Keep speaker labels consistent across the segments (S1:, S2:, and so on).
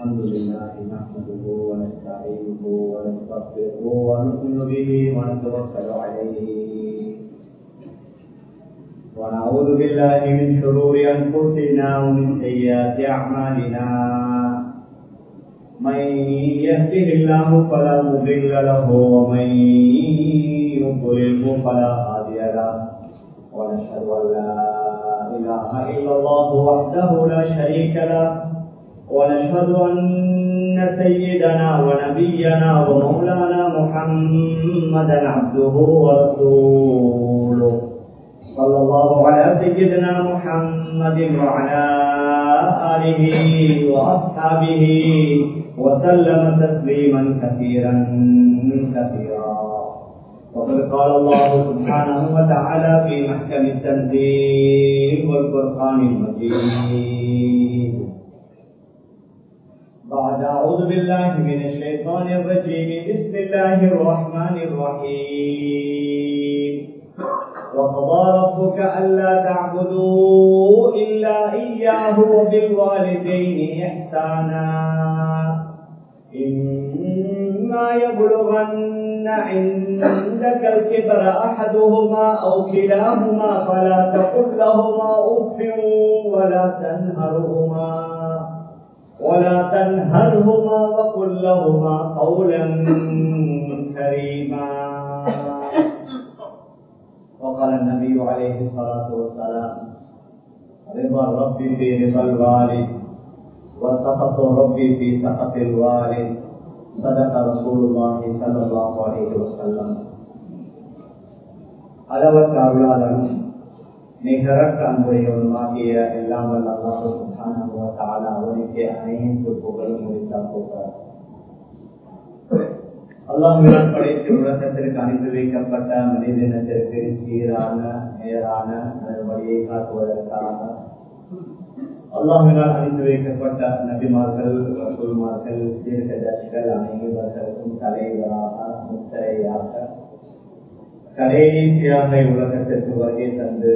S1: الحمد لله نحمده ونستعينه ونستغفره ونؤمن به ونتوكل عليه ونعوذ بالله من شرور انفسنا ومن سيئات اعمالنا من يهده الله فلا مضل له ومن يضلله فلا هادي له ونشهد ان لا اله الا الله وحده لا شريك له ونشهد أن سيدنا ونبينا ومولانا محمدا عبده ورسوله صلى الله على سيدنا محمد وعلى آله وأصحابه وسلم تسليما كثيرا كثيرا وقد قال الله سبحانه وتعالى في محكم التنزيل والفرقان المجيد بعد أعوذ بالله من الشيطان الرجيم بسم الله الرحمن الرحيم وقضى ربك ألا تعبدوا إلا إياه وبالوالدين إحسانا إما يبلغن عندك الكبر أحدهما أو كلاهما فلا تقل لهما أف ولا تنهرهما ولا تنهرهما وقل لهما قولا كريما وقال النبي عليه الصلاة والسلام رضا الرب في رضا الوالد وسخط ربي في سخط الوالد صدق رسول الله صلى الله عليه وسلم அளவற்ற அருளாளனும் நிகரற்ற அன்புடையவனுமாகிய எல்லாம் வல்ல அல்லாஹு சுப்ஹானஹு வ தஆலா அவனுக்கு அனைத்து புகழும் முடித்தார் போகிறார் அல்லாஹுவினால் படைத்து உலகத்திற்கு அனுப்பி வைக்கப்பட்ட மனிதனத்திற்கு சீரான நேரான வழியை காட்டுவதற்காக அல்லாஹினால் அனுப்பி வைக்கப்பட்ட நபிமார்கள் ரசூல்மார்கள் தீர்க்கதர்ஷிகள் அனைவர்களுக்கும் தலைவராக முத்திரையாக கடைசியாக உலகத்திற்கு வருகை தந்து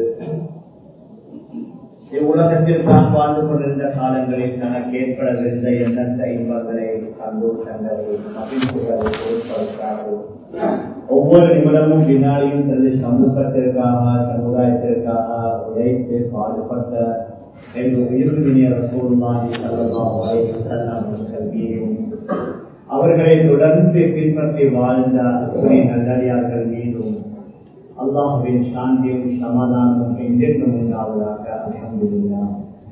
S1: இவ்வுலகத்தில் தான் வாழ்ந்து கொண்டிருந்த காலங்களில் தனக்கு ஏற்படவிருந்த எண்ணற்ற இன்பங்களை சந்தோஷங்களை மகிழ்ச்சிகளை பொருட்படுத்தார்கள் ஒவ்வொரு நிமிடமும் வினாடியும் தனது சமூகத்திற்காக சமுதாயத்திற்காக உழைத்து பாடுபட்ட என்று உயிர்வினிய சூழ்நாடி கல்வியையும் அவர்களை தொடர்ந்து பின்பற்றி வாழ்ந்த நல்லடியார்கள் மீதும் அல்லாஹுவின் சாந்தியும் சமாதானமும் என்றென்றும் உண்டாவதாக அலமதுல்லா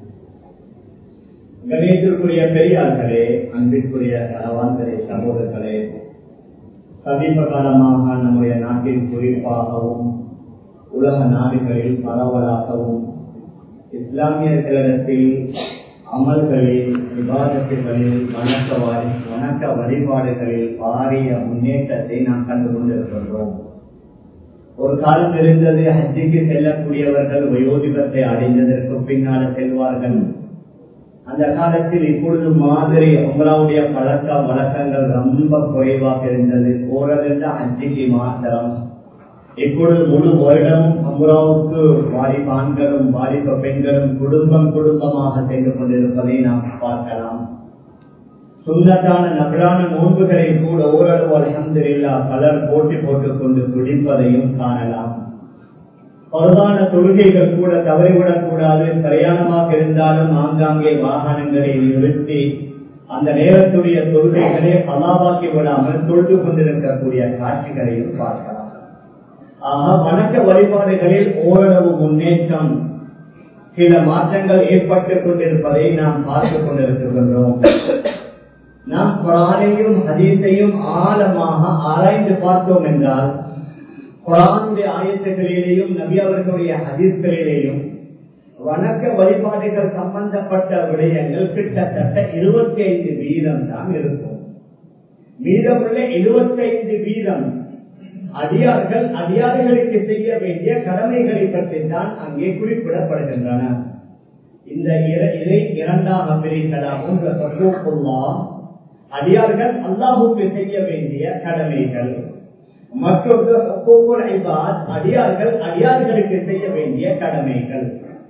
S1: கணேசருக்குரிய பெரியார்களே அன்பிற்குரிய கணவான்களே சகோதரர்களே சமீப காலமாக நம்முடைய நாட்டில் குறிப்பாகவும் உலக நாடுகளில் பரவலாகவும் இஸ்லாமியர்களிடத்தில் அமல்களில் விவாதத்துகளில் வணக்க வணக்க வழிபாடுகளில் பாரிய முன்னேற்றத்தை நாம் கண்டு கொண்டிருக்கின்றோம் ஒரு காலம் இருந்தது ஹஜ்ஜிக்கு செல்லக்கூடியவர்கள் வயோதிபத்தை அடைந்ததற்கு பின்னால செல்வார்கள் அந்த காலத்தில் இப்பொழுது மாதிரி உங்களாவுடைய பழக்க வழக்கங்கள் ரொம்ப குறைவாக இருந்தது போறதிருந்த ஹஜ்ஜிக்கு மாத்திரம் இப்பொழுது முழு வருடமும் அம்ராவுக்கு வாலிபான்களும் வாலிப பெண்களும் குடும்பம் குடும்பமாக சென்று கொண்டிருப்பதை நாம் பார்க்கலாம் சுண்ணத்தான நகரான நோன்புகளை கூட ஓரளவு அலமதுல்லா பலர் போட்டி போட்டுக் கொண்டு துடிப்பதையும் காணலாம் பரவான தொழுகைகள் கூட தவறிவிடக் கூடாது பிரயாணமாக இருந்தாலும் ஆங்காங்கே வாகனங்களை நிறுத்தி அந்த நேரத்துடைய தொழுகைகளை பலாவாக்கி விடாமல் தொழுது கொண்டிருக்கக்கூடிய காட்சிகளையும் பார்க்கலாம் ஆக வணக்க வழிபாடுகளில் ஓரளவு முன்னேற்றம் சில மாற்றங்கள் ஏற்பட்டுக் கொண்டிருப்பதை நாம் பார்த்துக் கொண்டிருக்கின்றோம் நாம் குரானையும் ஹதீஸையும் ஆழமாக ஆராய்ந்து பார்த்தோம் என்றால் குரானுடைய ஆயத்துகளிலேயும் நபி அவர்களுடைய ஹதீஸ்களிலேயும் வணக்க வழிபாடுகள் சம்பந்தப்பட்ட விடயங்கள் கிட்டத்தட்ட இருபத்தி ஐந்து வீதம் தான் இருக்கும் மீதமுள்ள எழுபத்தி ஐந்து வீதம் அடியார்கள் அடியார்களுக்கு செய்ய வேண்டிய கடமைகளை பற்றி தான் அங்கே குறிப்பிடப்படுகின்றன இந்த இதை இரண்டாக பிரிக்கலாம் ஒன்று சத்தோப்புல்லா அடியார்கள் அல்லாஹுக்கு செய்ய வேண்டிய கடமைகள் மற்றொன்று அடியார்கள் அடியார்களுக்கு செய்ய வேண்டிய கடமைகள்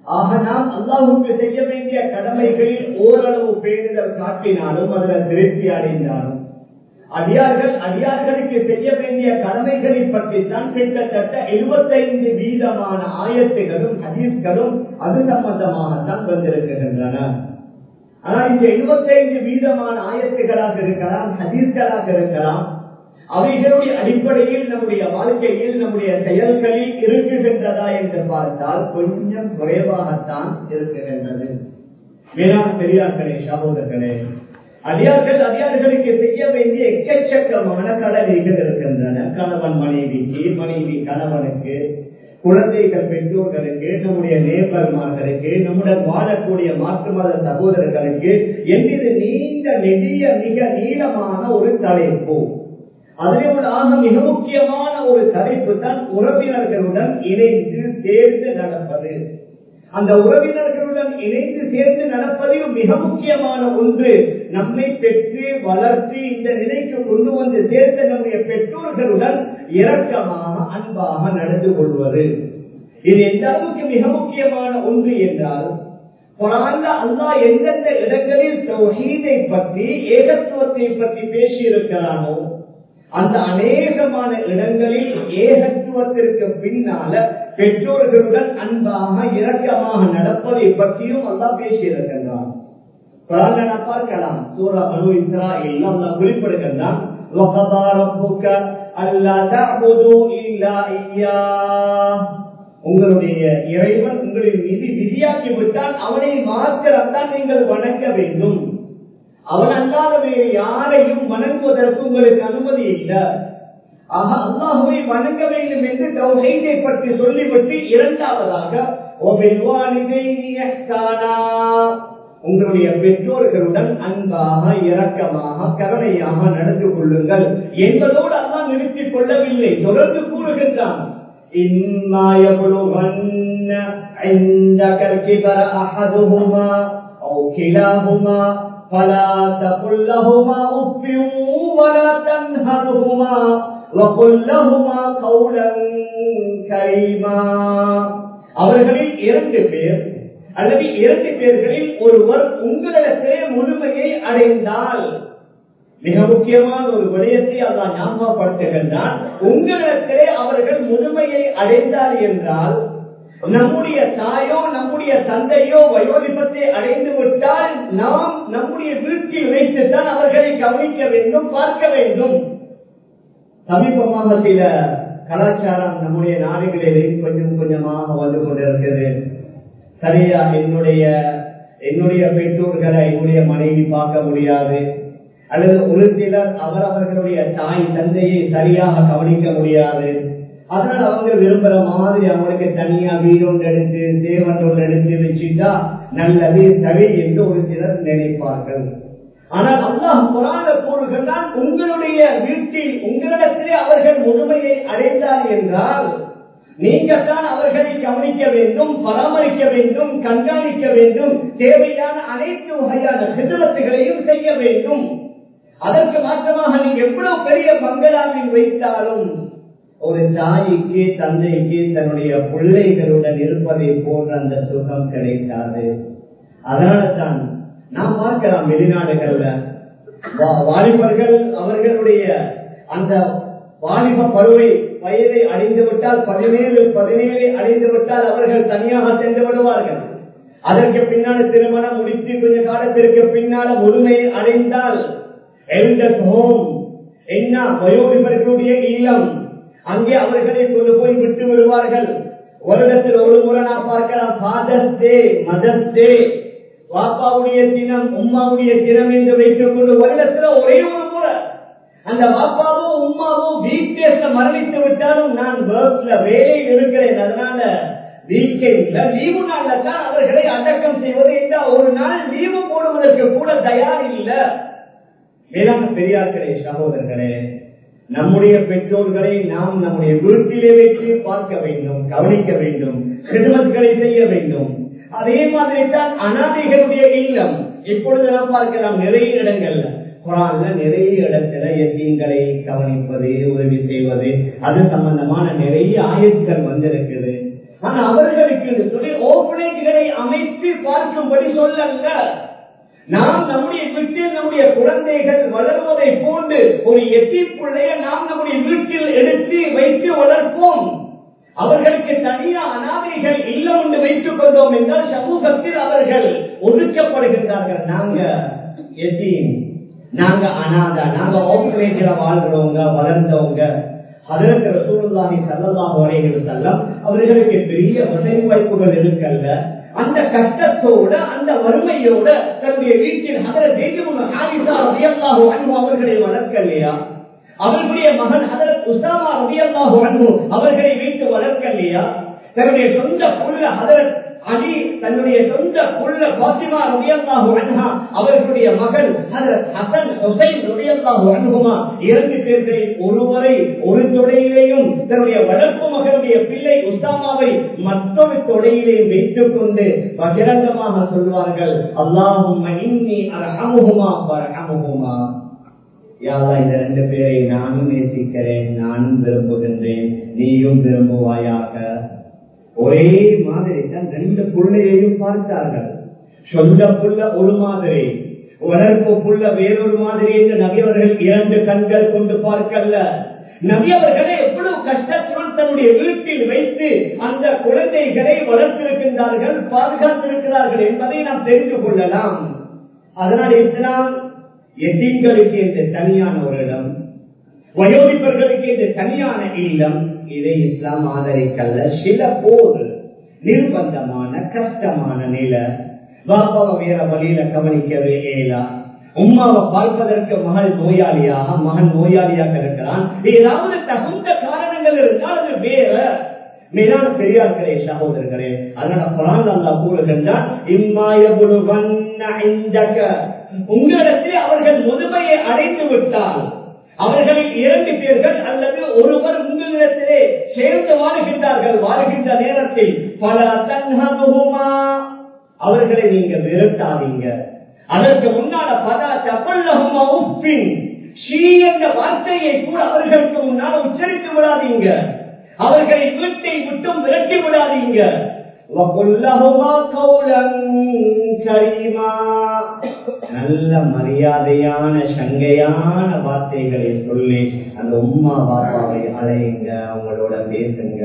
S1: ஆக நாம் அல்லாஹுக்கு செய்ய வேண்டிய கடமைகளில் ஓரளவு பேரிடர் காட்டினாலும் அதுல திருப்தி அடைந்தாலும் அடியார்கள் அடியார்களுக்கு செய்ய வேண்டிய கடமைகளை பற்றி தான் கிட்டத்தட்ட எழுபத்தைந்து வீதமான ஆயத்துகளும் ஹதீஸ்களும் அது சம்பந்தமாகத்தான் வந்திருக்கின்றன ஆனால் இந்த எழுபத்தைந்து வீதமான ஆயத்துகளாக இருக்கலாம் ஹதீஸ்களாக இருக்கலாம் அவைகளுடைய அடிப்படையில் நம்முடைய வாழ்க்கையில் நம்முடைய செயல்களில் இருக்குகின்றதா என்று பார்த்தால் கொஞ்சம் குறைவாகத்தான் இருக்குகின்றது வேளாண் பெரியார்களே சகோதரர்களே அடியார்கள் அடியார்களுக்கு செய்ய வேண்டிய எக்கச்சக்கமான கடமைகள் இருக்கின்றன கணவன் மனைவிக்கு மனைவி கணவனுக்கு குழந்தைகள் பெற்றோர்களுக்கு நம்முடைய நேபர்மார்களுக்கு நம்முடன் வாழக்கூடிய மாற்று மத சகோதரர்களுக்கு என்பது நீண்ட நெடிய மிக நீளமான ஒரு தலைப்பு அதிலே ஒரு ஆக மிக முக்கியமான ஒரு தலைப்பு தான் உறவினர்களுடன் இணைந்து சேர்ந்து நடப்பது அந்த உறவினர்களுடன் இணைந்து சேர்ந்து நடப்பதில் மிக முக்கியமான ஒன்று நம்மை பெற்று வளர்த்து இந்த நிலைக்கு கொண்டு வந்து சேர்ந்த நம்முடைய பெற்றோர்களுடன் இரக்கமாக அன்பாக நடந்து கொள்வது இது எந்த அளவுக்கு மிக முக்கியமான ஒன்று என்றால் குரான்ல அல்லா எந்தெந்த இடங்களில் தௌஹீதை பற்றி ஏகத்துவத்தை பற்றி பேசி இருக்கிறானோ அந்த அநேகமான இடங்களில் ஏகத்துவத்திற்கு பின்னால பெற்றோர்களுடன் அன்பாக இரக்கமாக நடப்பதை பற்றியும் அல்லா பேசியிருக்கின்றான் பார்க்கலாம் சூரா பனு இஸ்ராயில் அல்லா குறிப்பிடுகின்றான் وَقَضَى رَبُّكَ أَلَّا تَعْبُدُوا إِلَّا إِيَّاهُ உங்களுடைய இறைவன் உங்களின் மீது விதியாக்கி விட்டால் அவனை மாத்திரம்தான் நீங்கள் வணங்க வேண்டும் அவன் அல்லாத வேறு யாரையும் வணங்குவதற்கு உங்களுக்கு அனுமதி இல்லை ஆக அல்லாஹுவை வணங்க வேண்டும் என்று தௌஹீதை பற்றி சொல்லிவிட்டு இரண்டாவதாக உங்களுடைய பெற்றோர்களுடன் அன்பாக இரக்கமாக கருணையாக நடந்து கொள்ளுங்கள் என்பதோடு அல்லா நிறுத்திக் கொள்ளவில்லை தொடர்ந்து கூறுகின்றான் إما يبلغن عندك الكبر أحدهما أو كلاهما فلا تقل لهما أف ولا تنهرهما وقل لهما قولا كريما அவர்களில் இரண்டு பேர் அல்லது இரண்டு பேர்களில் ஒருவர் உங்களிடத்திலே முழுமையை அடைந்தால் மிக முக்கியமான ஒரு விடயத்தை அல்லா ஞாபகப்படுத்துகின்றான் உங்களிடத்திலே அவர்கள் முழுமையை அடைந்தார் என்றால் நம்முடைய தாயோ நம்முடைய தந்தையோ வயோதிபத்தை அடைந்து விட்டால் நாம் நம்முடைய வீட்டில் வைத்துத்தான் அவர்களை கவனிக்க வேண்டும் பார்க்க வேண்டும் சமீபமாக சில கலாச்சாரம் நம்முடைய நாடுகளிலே கொஞ்சம் கொஞ்சமாக வந்து கொண்டிருக்கிறது சரியா என்னுடைய என்னுடைய பெற்றோர்களை என்னுடைய மனைவி பார்க்க முடியாது அல்லது ஒரு சிலர் அவர் அவர்களுடைய தாய் தந்தையை சரியாக கவனிக்க முடியாது அதனால அவங்க விரும்புற மாதிரி அவங்களுக்கு தனியா வீடு ஒன்று எடுத்து சேவன் ஒன்று எடுத்து வச்சுட்டா நல்லது சரி என்று ஒரு சிலர் நினைப்பார்கள் ஆனால் அல்லாஹ் குரான கூறுகிறான் உங்களுடைய வீட்டில் உங்களிடத்திலே அவர்கள் முழுமையை அடைந்தார் என்றால் நீங்கள் தான் அவர்களை கவனிக்க வேண்டும் பராமரிக்க வேண்டும் கண்காணிக்க வேண்டும் தேவையான அனைத்து வகையான சிதறத்துகளையும் செய்ய வேண்டும் அதற்கு மாற்றமாக நீங்க எவ்வளவு பெரிய பங்களாவில் வைத்தாலும் ஒரு தாய்க்கு தந்தைக்கு தன்னுடைய பிள்ளைகளுடன் இருப்பதை போன்ற அந்த சுகம் கிடைக்காது அதனால தான் நாம் பார்க்கலாம் வெளிநாடுகள்ல வாலிபர்கள் அவர்களுடைய அந்த வாலிப பருவை வயதை அடைந்து விட்டால் பதினேழு பதினேழு அடைந்து விட்டால் அவர்கள் தனியாக சென்று விடுவார்கள் அதற்கு பின்னால் திருமணம் முடித்து கொஞ்ச காலத்திற்கு பின்னால முழுமையை அடைந்தால் எல்டர் ஹோம் என்ன வயோதிபர்களுடைய இல்லம் அங்கே அவர்களை கொண்டு போய் விட்டு விடுவார்கள் வருடத்தில் ஒரு முறை நான் பார்க்கலாம் ஃபாதர்ஸ் டே மதர்ஸ் டே வாப்பாவுடைய தினம் உம்மாவுடைய தினம் என்று வைத்துக் கொண்டு வருடத்துல ஒரே ஒரு முறை அந்த வாப்பாவோ உம்மாவோ வீக்கேஸ்ல மரணித்து விட்டாலும் நான் ஒர்க்ல வேலையில் இருக்கிறேன் அதனால வீக்கெண்ட்ல லீவு நாள்ல தான் அவர்களை அடக்கம் செய்வது என்ற ஒரு நாள் லீவு போடுவதற்கு கூட தயார் இல்லை வேளாண் பெரியார்களே சகோதரர்களே நம்முடைய பெற்றோர்களை நாம் நம்முடைய வீட்டிலே வைத்து பார்க்க வேண்டும் கவனிக்க வேண்டும் கிருமத்களை செய்ய வேண்டும் அதே மாதிரி தான் அனாதைகளுடைய இல்லம் இப்பொழுது நாம் பார்க்கலாம் நிறைய இடங்கள்ல குரான்ல நிறைய இடத்துல எத்தீன்களை கவனிப்பது உதவி செய்வது அது சம்பந்தமான நிறைய ஆயுட்கள் வந்திருக்குது ஆனா அவர்களுக்கு என்று சொல்லி ஓப்பனேஜ்களை அமைத்து பார்க்கும்படி சொல்லங்க நாம் நம்முடைய வீட்டில் நம்முடைய குழந்தைகள் வளர்வதை போன்று ஒரு எட்டி பிள்ளைய நாம் நம்முடைய வீட்டில் எடுத்து வைத்து வளர்ப்போம் அவர்களுக்கு தனியா அனாதைகள் இல்லம் என்று வைத்துக் கொண்டோம் என்றால் சமூகத்தில் அவர்கள் ஒதுக்கப்படுகின்றார்கள் நாங்க எத்தீம் நாங்க அனாதா நாங்க ஓப்பனேஜில வாழ்றவங்க வளர்ந்தவங்க அதற்கு ரசூலுல்லாஹி ஸல்லல்லாஹு அலைஹி வஸல்லம் அவர்களுக்கு பெரிய வசதி வாய்ப்புகள் இருக்கல்ல அந்த கஷ்டத்தோட அந்த வறுமையோட தன்னுடைய வீட்டில் ஹதரத் ஜெய்துல் ஹாரிசா ரலியல்லாஹு அன்ஹு அவர்களை வளர்க்கலையா அவர்களுடைய மகன் ஹதரத் உசாமா ரலியல்லாஹு அன்ஹு அவர்களை வைத்து வளர்க்கலையா தன்னுடைய சொந்த புள்ள ஹதரத் அலி தன்னுடைய சொந்த புள்ள பாத்திமா ரலியல்லாஹு அன்ஹா அவர்களுடைய மகள் ஹதரத் ஹசன் ஹுசைன் ரலியல்லாஹு அன்ஹுமா இரண்டு பேர்களில் ஒருவரை ஒரு தொடையிலேயும் தன்னுடைய வளர்ப்பு மகனுடைய பிள்ளை உசாமாவை மற்றொரு தொடையிலேயும் வைத்துக் கொண்டு பகிரங்கமாக சொல்வார்கள் அல்லாஹும் இன்னி அர்ஹமுஹுமா பர்ஹமுஹுமா யாரா இந்த ரெண்டு பேரை நானும் நேசிக்கிறேன் நானும் விரும்புகின்றேன் நீயும் விரும்புவாயாக ஒரே மாதிரி தான் ரெண்டு புள்ளையையும் பார்த்தார்கள் சொந்த புள்ள ஒரு மாதிரி வளர்ப்பு புள்ள வேறொரு மாதிரி என்று நபியவர்கள் இரண்டு கண்கள் கொண்டு பார்க்கல்ல நபியவர்களை எவ்வளவு கஷ்டத்துடன் தன்னுடைய வீட்டில் வைத்து அந்த குழந்தைகளை வளர்த்திருக்கின்றார்கள் பாதுகாத்திருக்கிறார்கள் என்பதை நாம் தெரிந்து கொள்ளலாம் அதனால் இஸ்லாம் எத்தீன்களுக்கு இந்த தனியான ஒரு இடம் வயோதிப்பர்களுக்கு இந்த தனியான இல்லம் இதை இஸ்லாம் ஆதரிக்கல்ல சில போர் நிர்பந்தமான கஷ்டமான நிலை பாப்பாவை வேற வழியில கவனிக்கவே இயலா உம்மாவை பார்ப்பதற்கு மகள் நோயாளியாக மகன் நோயாளியாக இருக்கிறான் ஏதாவது தகுந்த காரணங்கள் இருந்தால் அது வேற மேலான பெரியார்களே சகோதரர்களே அதனால குரான் அல்லா கூறுகின்றான் உங்களிடத்தில் அவர்கள் முதுமையை அடைந்து விட்டால் அவர்களில் இரண்டு பேர்கள் அல்லது ஒருவர் உங்களிடத்திலே சேர்ந்து வாழுகின்றார்கள் வாழுகின்ற நேரத்தில் பல தன்ஹமுமா அவர்களை நீங்க விரட்டாதீங்க அதற்கு முன்னால பதா தப்பல்லகுமா உப்பின் ஷீ என்ற வார்த்தையை கூட அவர்களுக்கு முன்னால் உச்சரித்து விடாதீங்க அவர்களை வீட்டை விட்டும் விரட்டி விடாதீங்க நல்ல மரியாதையான சங்கையான வார்த்தைகளை சொல்லி அந்த உம்மா பாப்பாவை அலையுங்க அவங்களோட பேசுங்க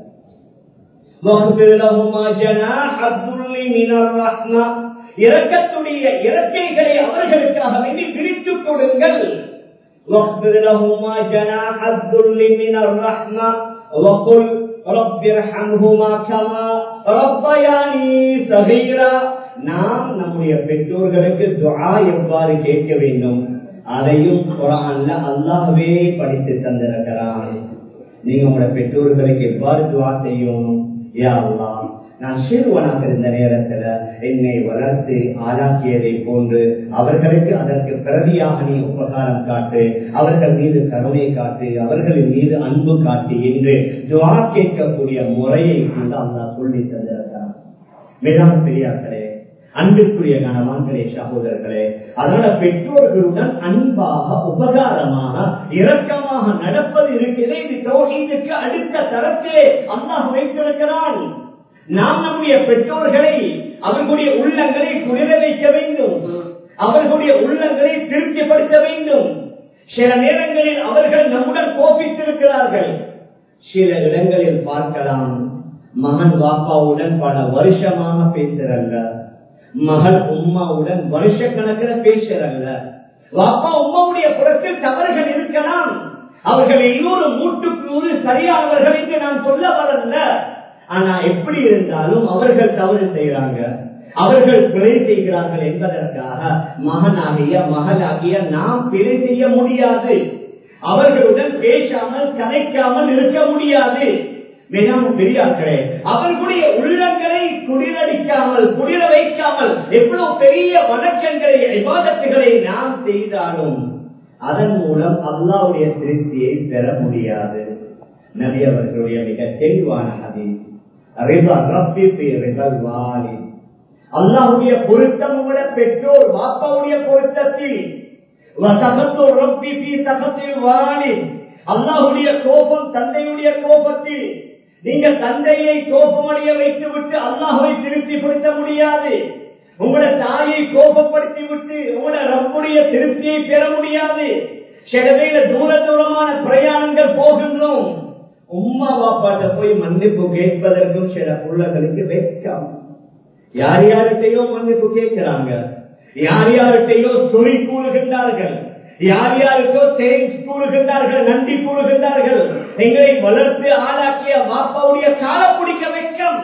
S1: இறக்கத்துடைய இறக்கைகளை அவர்களுக்காக வேண்டி பிரித்துக் கொடுங்கள் واغفر لهما جناح الذل من الرحمة وقل رب ارحمهما كما ربياني صغيرا நாம் நம்முடைய பெற்றோர்களுக்கு துஆ எவ்வாறு கேட்க வேண்டும் அதையும் குரான்ல அல்லாஹ்வே படித்து தந்திருக்கிறான் நீங்க உங்களோட பெற்றோர்களுக்கு எவ்வாறு துஆ செய்யணும் யா அல்லாஹ் நான் சிறுவனாக இருந்த நேரத்துல என்னை வளர்த்து ஆளாக்கியதை போன்று அவர்களுக்கு அதற்கு பிரதியாக நீ உபகாரம் காட்டு அவர்கள் மீது கருணை காட்டு அவர்களின் மீது அன்பு காட்டு என்று துவா கேட்கக்கூடிய முறையை கூட அல்லா சொல்லி தந்திருக்கிறார் மேலான பெரியார்களே அன்புக்குரிய கணவான்களே சகோதரர்களே அதனால பெற்றோர்களுடன் அன்பாக உபகாரமாக இரக்கமாக நடப்பது இருக்கிறது இது தோஷத்துக்கு அடுத்த தரத்திலே அல்லாஹ் வைத்திருக்கிறான் நாம் நம்முடைய பெற்றோர்களை அவர்களுடைய உள்ளங்களை குளிர வைக்க வேண்டும் அவர்களுடைய உள்ளங்களை திருப்திப்படுத்த வேண்டும் சில நேரங்களில் அவர்கள் நம்முடன் கோபித்திருக்கிறார்கள் சில இடங்களில் பார்க்கலாம் மகன் பாப்பாவுடன் பல வருஷமாக பேசுறல்ல மகள் உம்மாவுடன் வருஷ கணக்கில் பேசுறல்ல வாப்பா உம்மாவுடைய புறத்தில் தவறுகள் இருக்கலாம் அவர்கள் எல்லோரும் மூட்டுக்கு சரியானவர்கள் என்று நான் சொல்ல வரல ஆனா எப்படி இருந்தாலும் அவர்கள் தவறு செய்யறாங்க அவர்கள் பிழை செய்கிறார்கள் என்பதற்காக மகனாகிய மகளாகிய நாம் பிழை செய்ய முடியாது அவர்களுடன் பேசாமல் கலைக்காமல் இருக்க முடியாது மிகவும் பெரியார்களே அவர்களுடைய உள்ளங்களை குளிரடிக்காமல் குளிர வைக்காமல் எவ்வளவு பெரிய வணக்கங்களை விவாதத்துகளை நாம் செய்தாலும் அதன் மூலம் அல்லாவுடைய திருப்தியை பெற முடியாது நபி அவர்களுடைய மிக தெளிவான ஹதீஸ் அல்லாவுடைய பொருத்தம் விட பெற்றோர் வாப்பாவுடைய பொருத்தத்தில் அல்லாஹுடைய கோபம் தந்தையுடைய கோபத்தில் நீங்க தந்தையை கோபமடைய வைத்து விட்டு அல்லாஹை திருப்திப்படுத்த முடியாது உங்களோட தாயை கோபப்படுத்தி விட்டு உங்களோட ரப்புடைய திருப்தியை பெற முடியாது சில வேளை தூர தூரமான பிரயாணங்கள் போகின்றோம் உம்மா பாப்பாட்ட போய் மன்னிப்பு கேட்பதற்கும் சில புள்ளகளுக்கு வெட்கம் யார் யார்கிட்டையோ மன்னிப்பு கேட்கிறாங்க யார் யார்கிட்டையோ சொறி கூறுகின்றார்கள் யார் யாருக்கோ தேங்க்ஸ் கூறுகின்றார்கள் நன்றி கூறுகின்றார்கள் எங்களை வளர்த்து ஆளாக்கிய பாப்பாவுடைய கால பிடிக்க வெட்கம்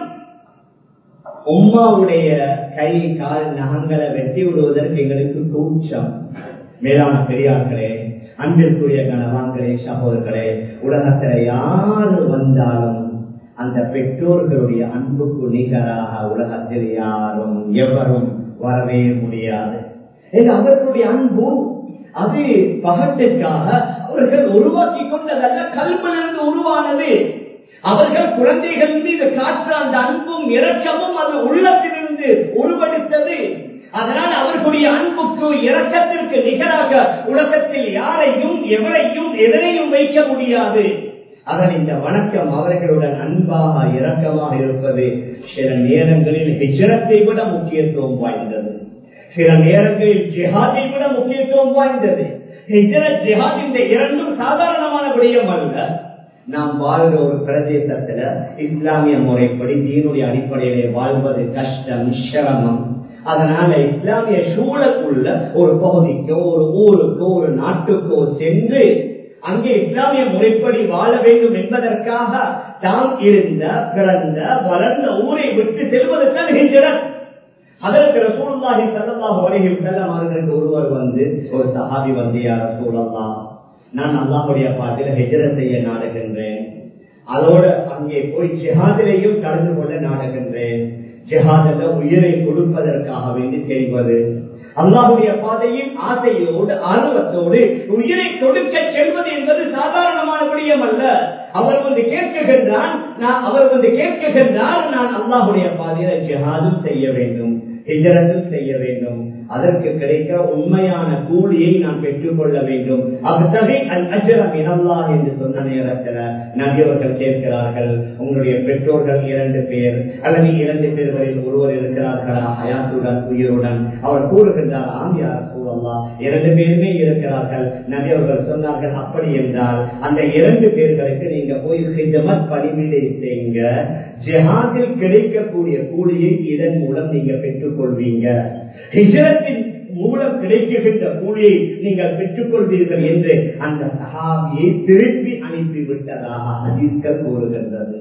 S1: உம்மாவுடைய கை கால் நகங்களை வெட்டி விடுவதற்கு எங்களுக்கு கூச்சம் மேலான பெரியார்களே அன்பிற்குரிய கணவான்களே சகோதரர்களே உலகத்துல யாரு வந்தாலும் அந்த பெற்றோர்களுடைய அன்புக்கு நிகராக உலகத்தில் யாரும் எவரும் வரவே முடியாது அவர்களுடைய அன்பு அது பகத்திற்காக அவர்கள் உருவாக்கி கொண்டதல்ல கல்விலிருந்து உருவானது அவர்கள் குழந்தைகள் மீது காற்ற அந்த அன்பும் இரக்கமும் அது உள்ளத்திலிருந்து உருவெடுத்தது அதனால் அவர்களுடைய அன்புக்கு இரக்கத்திற்கு நிகராக உலகத்தில் யாரையும் எவரையும் எதனையும் வைக்க முடியாது அதன் இந்த வணக்கம் அவர்களுடன் அன்பாக இரக்கமாக இருப்பது சில நேரங்களில் ஹிஜரத்தை விட முக்கியத்துவம் வாய்ந்தது சில நேரங்களில் ஜிஹாதை விட முக்கியத்துவம் வாய்ந்தது ஹிஜரத் ஜிஹாத் இந்த இரண்டும் சாதாரணமான விடயம் அல்ல நாம் வாழ்கிற ஒரு பிரதேசத்துல இஸ்லாமிய முறைப்படி தீனுடைய அடிப்படையிலே வாழ்வது கஷ்டம் சிரமம் அதனால இஸ்லாமிய சூழலுள்ள ஒரு பகுதிக்கோ ஒரு ஊருக்கோ ஒரு நாட்டுக்கோ சென்று அங்கே இஸ்லாமிய முறைப்படி வாழ வேண்டும் என்பதற்காக தாம் இருந்த பிறந்த வளர்ந்த ஊரை விட்டு செல்வதற்கான ஹிஜரத் அதற்கு ரசூலுல்லாஹி ஸல்லல்லாஹு அலைஹி வஸல்லம் அவர்களுக்கு ஒருவர் வந்து ஒரு சஹாபி வந்து யா ரசூலல்லாஹ் நான் அல்லாஹ்வுடைய பாட்டில் ஹிஜரத் செய்ய நாடுகின்றேன் அதோட அங்கே போய் ஜிஹாதிலையும் கலந்து கொள்ள நாடுகின்றேன் ஜிஹாதில உயிரை கொடுப்பதற்காக வேண்டி செய்வது அல்லாஹுடைய பாதையில் ஆசையோடு ஆர்வத்தோடு உயிரை கொடுக்க செல்வது என்பது சாதாரணமான விடயம் அல்ல அவர் வந்து கேட்குகின்றான் நான் அவர் வந்து கேட்குகின்றார் நான் அல்லாஹுடைய பாதையில ஜிஹாதும் செய்ய வேண்டும் ஹிஜரத்தும் செய்ய வேண்டும் அதற்கு கிடைக்க உண்மையான கூலியை நான் பெற்றுக் கொள்ள வேண்டும் அத்தகை அஜரம் இனல்லா என்று சொன்ன நேரத்தில் நபியவர்கள் கேட்கிறார்கள் உங்களுடைய பெற்றோர்கள் இரண்டு பேர் அல்லது இரண்டு பேர்களில் ஒருவர் இருக்கிறார்களா ஹயாத்துடன் உயிருடன் அவர் கூறுகின்றார் ஆமியார் சூழல்லா இரண்டு பேருமே இருக்கிறார்கள் நபியவர்கள் சொன்னார்கள் அப்படி என்றால் அந்த இரண்டு பேர்களுக்கு நீங்க போய் ஹிஜமத் பணிவிடை செய்யுங்க ஜிஹாதில் கிடைக்கக்கூடிய கூலியை இதன் மூலம் நீங்க பெற்றுக் கொள்வீங்க ஹிஜரத்தின் மூலம் கிடைக்கின்ற கூலியை நீங்கள் பெற்றுக் கொள்வீர்கள் என்று அந்த சஹாபியை திருப்பி அனுப்பி விட்டதாக அதிர்க்க கூறுகின்றது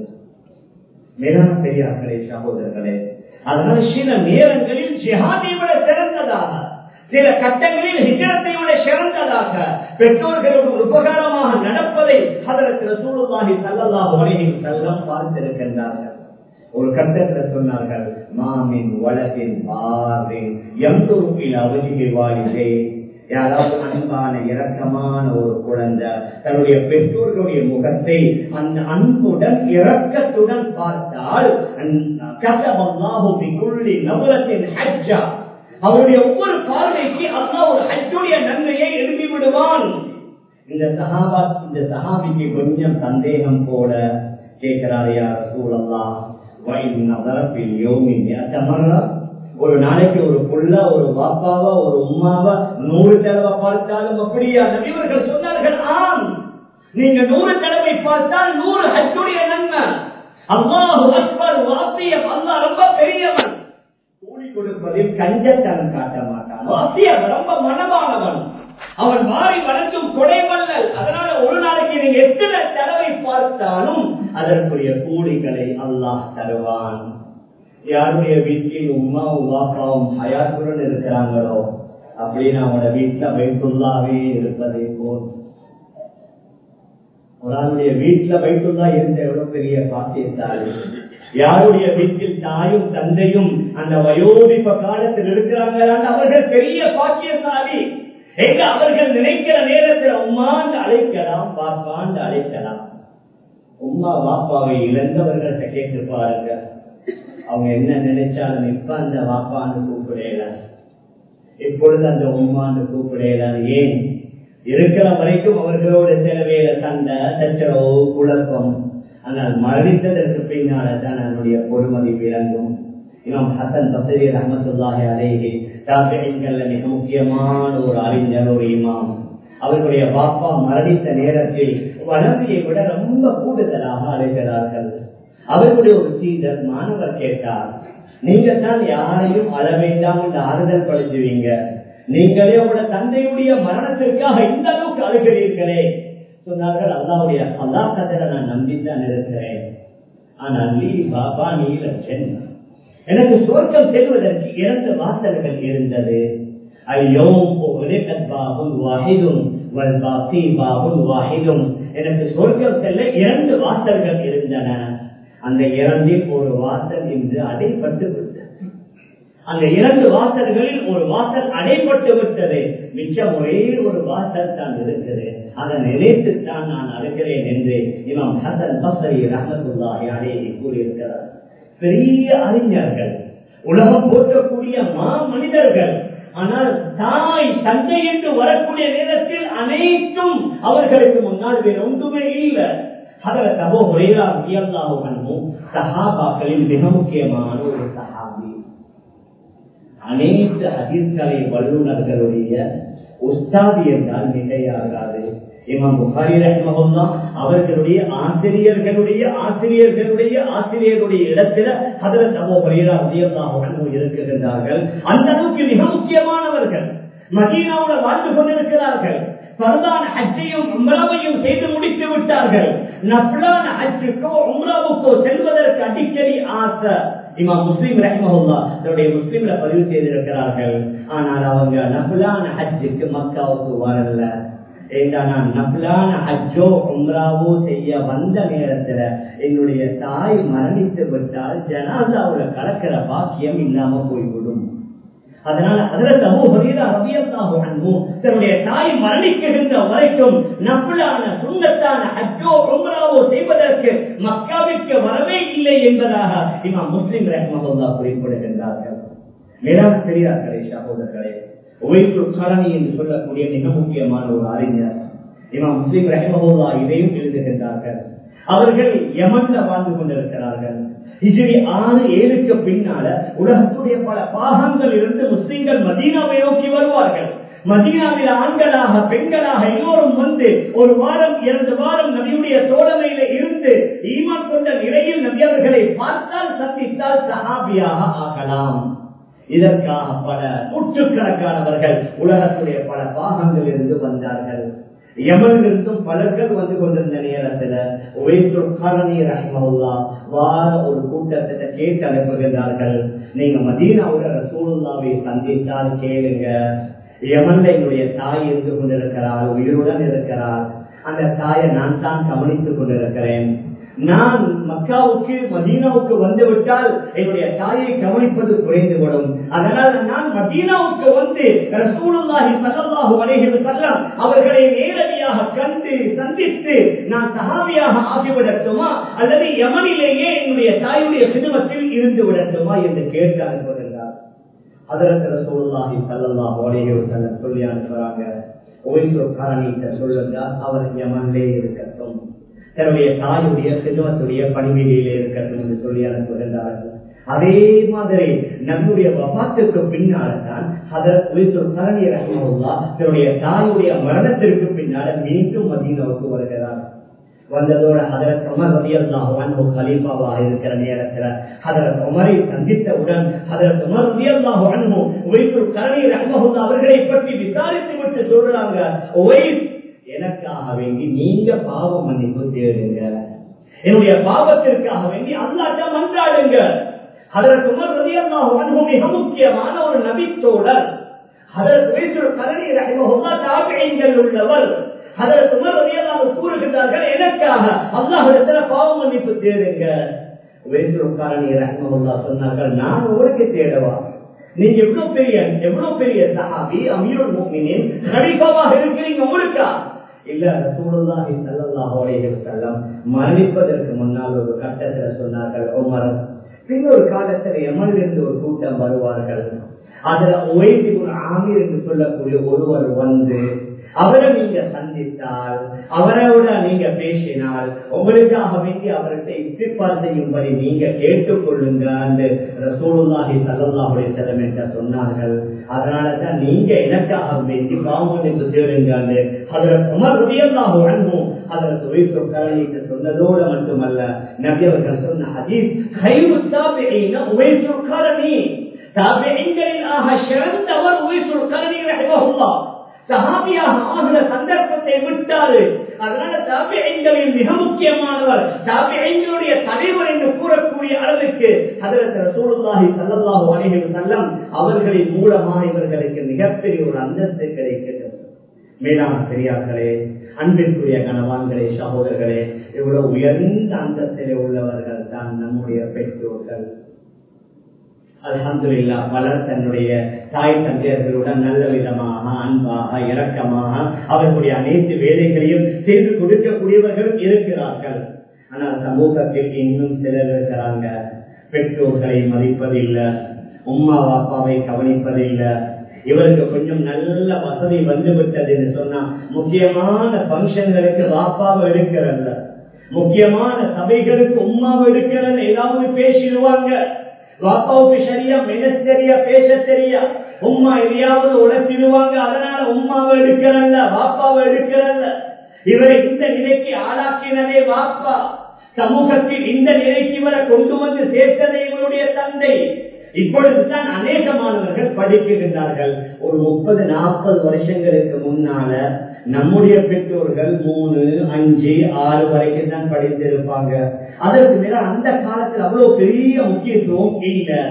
S1: மேலான பெரியார்களே சகோதரர்களே அதனால சில நேரங்களில் ஜிஹாதை விட சிறந்ததாக சில கட்டங்களில் ஹிஜரத்தை விட சிறந்ததாக பெற்றோர்களுக்கு உபகாரமாக நடப்பதை அதற்கு ரசூலுல்லாஹி ஸல்லல்லாஹு அலைஹி வஸல்லம் பார்த்திருக்கின்றார்கள் ஒரு கட்டத்தில் சொன்னார்கள் மாமின் வளத்தின் பாரின் எந்தொருப்பில் அவஜிகை வாழிலே யாராவது அன்பான இரக்கமான ஒரு குழந்தை தன்னுடைய பெற்றோர்களுடைய முகத்தை அந்த அன்புடன் இரக்கத்துடன் பார்த்தால் நபுரத்தின் ஹஜ்ஜா அவருடைய ஒவ்வொரு பார்வைக்கு அல்லா ஒரு ஹஜ்ஜுடைய நன்மையை எழுதி விடுவான் இந்த சஹாபா இந்த சஹாபிக்கு கொஞ்சம் சந்தேகம் போல கேட்கிறார் யார் சூழல்லா ஒரு நாளைக்கு ஒரு புள்ள ஒரு பாப்பாவா ஒரு உமாவா நூறு தடவை பார்த்தாலும் அப்படியா நபிவர்கள் சொன்னார்கள் ஆம் நீங்க நூறு தடவை பார்த்தால் நூறு ஹஜ்ஜுடைய நன்மை அல்லாஹு அக்பர் வாத்தியம் அல்லா ரொம்ப பெரியவன் கூலி கொடுப்பதில் கஞ்சத்தனம் காட்ட மாட்டான் வாத்தியம் ரொம்ப மனமானவன் அவன் மாறி வளர்க்கும் கொடைவல்லல் அதனால ஒரு நாளைக்கு நீங்க எத்தனை தடவை பார்த்தாலும் அதற்குரிய கூலிகளை அல்லாஹ் தருவான் யாருடைய வீட்டில் உமாவும் வாப்பாவும் ஹயாத்துடன் இருக்கிறாங்களோ அப்படின்னு அவனோட வீட்டுல வைத்துள்ளாவே இருப்பதை போல் ஒரு ஆளுடைய வீட்டுல வைத்துள்ளா இருந்த எவ்வளவு பெரிய பாக்கியத்தாளி யாருடைய வீட்டில் தாயும் தந்தையும் அந்த வயோதிப்ப காலத்தில் இருக்கிறாங்களான்னு அவர்கள் பெரிய பாக்கியசாலி எங்க அவர்கள் நினைக்கிற நேரத்தில் உமாண்டு அழைக்கலாம் பாப்பாண்டு அழைக்கலாம் உமா பாப்பாவை இழந்தவர்கள்ட்ட கேட்டு பாருங்க அவங்க என்ன நினைச்சாலும் இப்ப அந்த வாப்பான்னு கூப்பிடல இப்பொழுது அந்த உமான்னு கூப்பிடல ஏன் இருக்கிற வரைக்கும் அவர்களோட செலவேல சண்டை சச்சரவு குழப்பம் ஆனால் மரணித்ததற்கு பின்னால தான் அதனுடைய பொறுமதி விளங்கும் இமாம் ஹசன் பசரி ரஹமத்துல்லாஹி அலேஹி தாபியங்கள்ல மிக முக்கியமான ஒரு அறிஞர் ஒரு இமாம் அவர்களுடைய பாப்பா மரணித்த நேரத்தில் வளமையை விட ரொம்ப கூடுதலாக அழைக்கிறார்கள் அவர்களுடைய ஒரு சீடர் மாணவர் கேட்டார் நீங்க தான் யாரையும் அழ வேண்டாம் என்று ஆறுதல் படுத்துவீங்க நீங்களே உங்களோட தந்தையுடைய மரணத்திற்காக இந்த அளவுக்கு அழுகிறீர்களே சொன்னார்கள் அல்லாவுடைய அல்லாக்கதிர நான் நம்பித்தான் இருக்கிறேன் ஆனால் நீ பாபா நீல சென்ன எனக்கு சொர்க்கம் செல்வதற்கு இரண்டு வாசல்கள் இருந்தது எனக்கு சொர்க்கம் செல்ல இரண்டு வாசல்கள் இருந்தன அந்த இரண்டில் ஒரு வாசல் இன்று அடைப்பட்டு விட்டது அந்த இரண்டு வாசல்களில் ஒரு வாசல் அடைப்பட்டு விட்டது மிச்சம் ஒரே ஒரு வாசல் தான் இருக்குது அதை நினைத்துத்தான் நான் அழுகிறேன் என்று இமாம் ஹசன் பசரி ரஹமத்துல்லாஹி அலேஹி கூறியிருக்கிறார் பெரிய அறிஞர்கள் உலகம் போற்றக்கூடிய மா மனிதர்கள் ஆனால் தாய் தந்தை என்று வரக்கூடிய நேரத்தில் அனைத்தும் அவர்களுக்கு முன்னால் வேறு ஒன்றுமே இல்லை அதில் தபோ ஒரேரா வியல்லாகவும் சஹாபாக்களில் மிக முக்கியமான ஒரு சஹாபி அனைத்து அதிர்கலை வல்லுநர்களுடைய உஸ்தாதி என்றால் மிகையாகாது இமாம் புகாரி ரஹ்மஹுல்லா அவர்களுடைய ஆசிரியர்களுடைய ஆசிரியர்களுடைய ஆசிரியருடைய இடத்துல ஹதரத் அபூ ஹுரைரா ரலியல்லாஹு அன்ஹு இருக்குகின்றார்கள் அந்த அளவுக்கு மிக முக்கியமானவர்கள் மதீனாவுல வாழ்ந்து கொண்டிருக்கிறார்கள் பரதான ஹஜ்ஜையும் உம்ராவையும் செய்து முடித்து விட்டார்கள் நப்லான ஹஜ்ஜுக்கோ உம்ராவுக்கோ செல்வதற்கு அடிக்கடி ஆசை இமாம் முஸ்லீம் ரஹ்மஹுல்லா தன்னுடைய முஸ்லீம்ல பதிவு செய்திருக்கிறார்கள் ஆனால் அவங்க நப்லான ஹஜ்ஜுக்கு மக்காவுக்கு வரல நான் நப்லான ஹஜ்ஜோ உம்ராவோ செய்ய வந்த நேரத்துல என்னுடைய தாய் மரணித்து விட்டால் ஜனாதாவுல கலக்கிற பாக்கியம் இல்லாம போய்விடும் அதனால அதற்கு தன்னுடைய தாய் மரணிக்கின்ற வரைக்கும் நப்புலான சுண்ணத்தான ஹஜ்ஜோ உம்ராவோ செய்வதற்கு மக்காவிற்கு வரவே இல்லை என்பதாக இமாம் முஸ்லிம் ரஹ்மஹுல்லா குறிப்பிடுகின்றார்கள் மேலான பெரியார்களே சகோதரர்களே உவைப்பு கரணி என்று சொல்லக்கூடிய மிக முக்கியமான ஒரு அறிஞர் இமாம் முஸ்லிம் ரஹ்மஹுல்லா இதையும் எழுதுகின்றார்கள் அவர்கள் யமன்ல வாழ்ந்து கொண்டிருக்கிறார்கள் இஜிரி ஆறு ஏழுக்கு பின்னால உலகத்துடைய பல பாகங்கள் இருந்து முஸ்லிம்கள் மதீனாவை நோக்கி வருவார்கள் மதீனாவில் ஆண்களாக பெண்களாக எல்லோரும் வந்து ஒரு வாரம் இரண்டு வாரம் நபியுடைய தோழமையில இருந்து ஈமான் கொண்ட நிலையில் நபி அவர்களை பார்த்தால் சந்தித்தால் சஹாபியாக ஆகலாம் இதற்காக பல நூற்றுக்கணக்கானவர்கள் உலகத்துடைய பல பாகங்கள் இருந்து வந்தார்கள் யமனிலிருந்தும் பலர்கள் வந்து கொண்டிருந்த நேரத்துல வார ஒரு கூட்டத்தை கேட்டு அனுப்புகிறார்கள் நீங்க மதீனாவோட ரசூலுல்லாவை சந்தித்தால் கேளுங்க யமன்ல என்னுடைய தாய் இருந்து கொண்டிருக்கிறார் உயிருடன் இருக்கிறார் அந்த தாயை நான் தான் கவனித்துக் கொண்டிருக்கிறேன் நான் மக்காவுக்கு மதீனாவுக்கு வந்து விட்டால் என்னுடைய தாயை கவனிப்பது குறைந்துவிடும் அதனால் நான் மதீனாவுக்கு வந்து ரசூலுல்லாஹி ஸல்லல்லாஹு அலைஹி வஸல்லம் அவர்களை நேரடியாக கண்டு சந்தித்து நான் சஹாபியாக ஆகிவிடட்டுமா அல்லது யமனிலேயே என்னுடைய தாயுடைய சிறுமத்தில் இருந்து விடட்டுமா என்று கேட்டு அனுப்புகின்றார் அதற்கு ரசூலுல்லாஹி ஸல்லல்லாஹு அலைஹி வஸல்லம் சொல்லி அனுப்புறாங்க ஓய்சோ காரணிட்ட சொல்லுங்க அவர் யமனிலே இருக்கட்டும் தன்னுடைய தாயுடைய சிறுவத்துடைய பணிவிடையிலே இருக்கட்டும் என்று சொல்லி அனுப்புகின்றார்கள் அதே மாதிரி நம்முடைய வபாத்துக்கு பின்னால்தான் தன்னுடைய தாயுடைய மரணத்திற்கு பின்னால மீண்டும் மதீனாவுக்கு வருகிறார் வந்ததோட ஹதரத் உமர் ரதியல்லாஹு கலீஃபாவாக இருக்கிற நேரத்துல ஹதரத் உமரை சந்தித்தவுடன் ஹதரத் உமர் ரதியல்லாஹு அன்ஹு உவைத்துல் கரணி ரஹ்மஹுல்லா அவர்களை பற்றி விசாரித்து விட்டு சொல்றாங்க உவைஸ் எனக்காக வேண்டி நீங்க பாவ மன்னிப்பு தேடுங்க என்னுடைய பாவத்திற்காக வேண்டி அல்லாட்ட மன்றாடுங்க அதற்கு உமர் ரதியல்லாஹு அன்ஹு மிக முக்கியமான ஒரு நபித்தோழர் அதற்கு வைத்துள் கரணி ரஹிமஹுல்லா தாபியங்கள் உள்ளவர் அதற்கு உமர் ரதியல்லாஹு கூறுகின்றார்கள் எனக்காக அல்லாஹ்விடத்துல பாவ மன்னிப்பு தேடுங்க வைத்துள் கரணி ரஹிமஹுல்லா சொன்னார்கள் நான் உங்களுக்கு தேடவா நீங்க எவ்வளவு பெரிய எவ்வளவு பெரிய சஹாபி அமீருல் முஃமினீன் கலீஃபாவாக இருக்கிறீங்க உங்களுக்கா இல்ல ரசூலுல்லாஹி ஸல்லல்லாஹு அலைஹி வஸல்லம் மரணிப்பதற்கு முன்னால் ஒரு கட்டத்துல சொன்னார்கள் உமர் பின்னொரு காலத்துல யமனிலிருந்து ஒரு கூட்டம் வருவார்கள் அதுல உவைதிபுல் ஆமீர் என்று சொல்லக்கூடிய ஒருவர் வந்து
S2: அவரை நீங்க சந்தித்தால் அவரோட நீங்க பேசினால் உங்களுக்காக வேண்டி அவர்கிட்ட இத்திப்பால் செய்யும்படி நீங்க கேட்டுக்கொள்ளுங்க அந்த ரசூலுல்லாஹி சல்லல்லாஹு அலைஹி வஸல்லம் என்று சொன்னார்கள் அதனாலதான் நீங்க எனக்காக வேண்டி பாவம் என்று தேடுங்க அதில் உமர் ரலியல்லாஹு அன்ஹு அதில் சுவைத்து கரணிக்கு சொன்னதோடு மட்டுமல்ல நபி அவர்கள் சொன்ன ஹதீஸ் கைவு தாபிஈன உவைத்து கரணி தாபிஈன்களில் ஆக சிறந்தவர் உவைத்து கரணி ரஹிமஹுல்லாஹ் சஹாபியாக ஆகிற சந்தர்ப்பத்தை விட்டாரு அதனால தாபியங்களில் மிக முக்கியமானவர் தாபியங்களுடைய தலைவர் என்று கூறக்கூடிய அளவுக்கு அதற்கு ரசூலுல்லாஹி ஸல்லல்லாஹு அலைஹி வஸல்லம் அவர்களின் மூலமாக இவர்களுக்கு மிகப்பெரிய ஒரு அந்தஸ்து கிடைக்கிறது மேலான பெரியார்களே அன்பிற்குரிய கணவான்களே சகோதரர்களே இவ்வளவு உயர்ந்த அந்தஸ்திலே உள்ளவர்கள் தான் நம்முடைய பெற்றோர்கள் அலமதுல்லா பலர் தன்னுடைய தாய் தந்தையர்களுடன் நல்ல விதமாக அன்பாக இரக்கமாக அவர்களுடைய அனைத்து வேலைகளையும் செய்து கொடுக்கக்கூடியவர்களும் இருக்கிறார்கள் ஆனால் சமூகத்தில் இன்னும் சிலர் இருக்கிறாங்க பெற்றோர்களை மதிப்பதில்லை உம்மா பாப்பாவை கவனிப்பதில்லை இவருக்கு கொஞ்சம் நல்ல வசதி வந்து விட்டது என்று சொன்னா முக்கியமான பங்கன்களுக்கு வாப்பாவை எடுக்கிறல்ல முக்கியமான சபைகளுக்கு உம்மாவை எடுக்கிறல்ல ஏதாவது பேசிடுவாங்க வாப்பாவுக்கு சரியா மென சரியா பேச தெரியா உம்மா எதையாவது உழைச்சிடுவாங்க அதனால உம்மாவை எடுக்கிறல்ல வாப்பாவை எடுக்கிறல்ல இவரை இந்த நிலைக்கு ஆளாக்கினதே வாப்பா சமூகத்தில் இந்த நிலைக்கு இவரை கொண்டு வந்து சேர்த்ததே இவருடைய தந்தை இப்பொழுதுதான் அநேகமானவர்கள் படிக்கின்றார்கள் ஒரு முப்பது நாற்பது வருஷங்களுக்கு முன்னால நம்முடைய பெற்றோர்கள் மூணு அஞ்சு ஆறு வரைக்கும் தான் படித்திருப்பாங்க அதற்கு மேல அந்த காலத்தில் அவ்வளவு பெரிய முக்கியத்துவம் இல்லை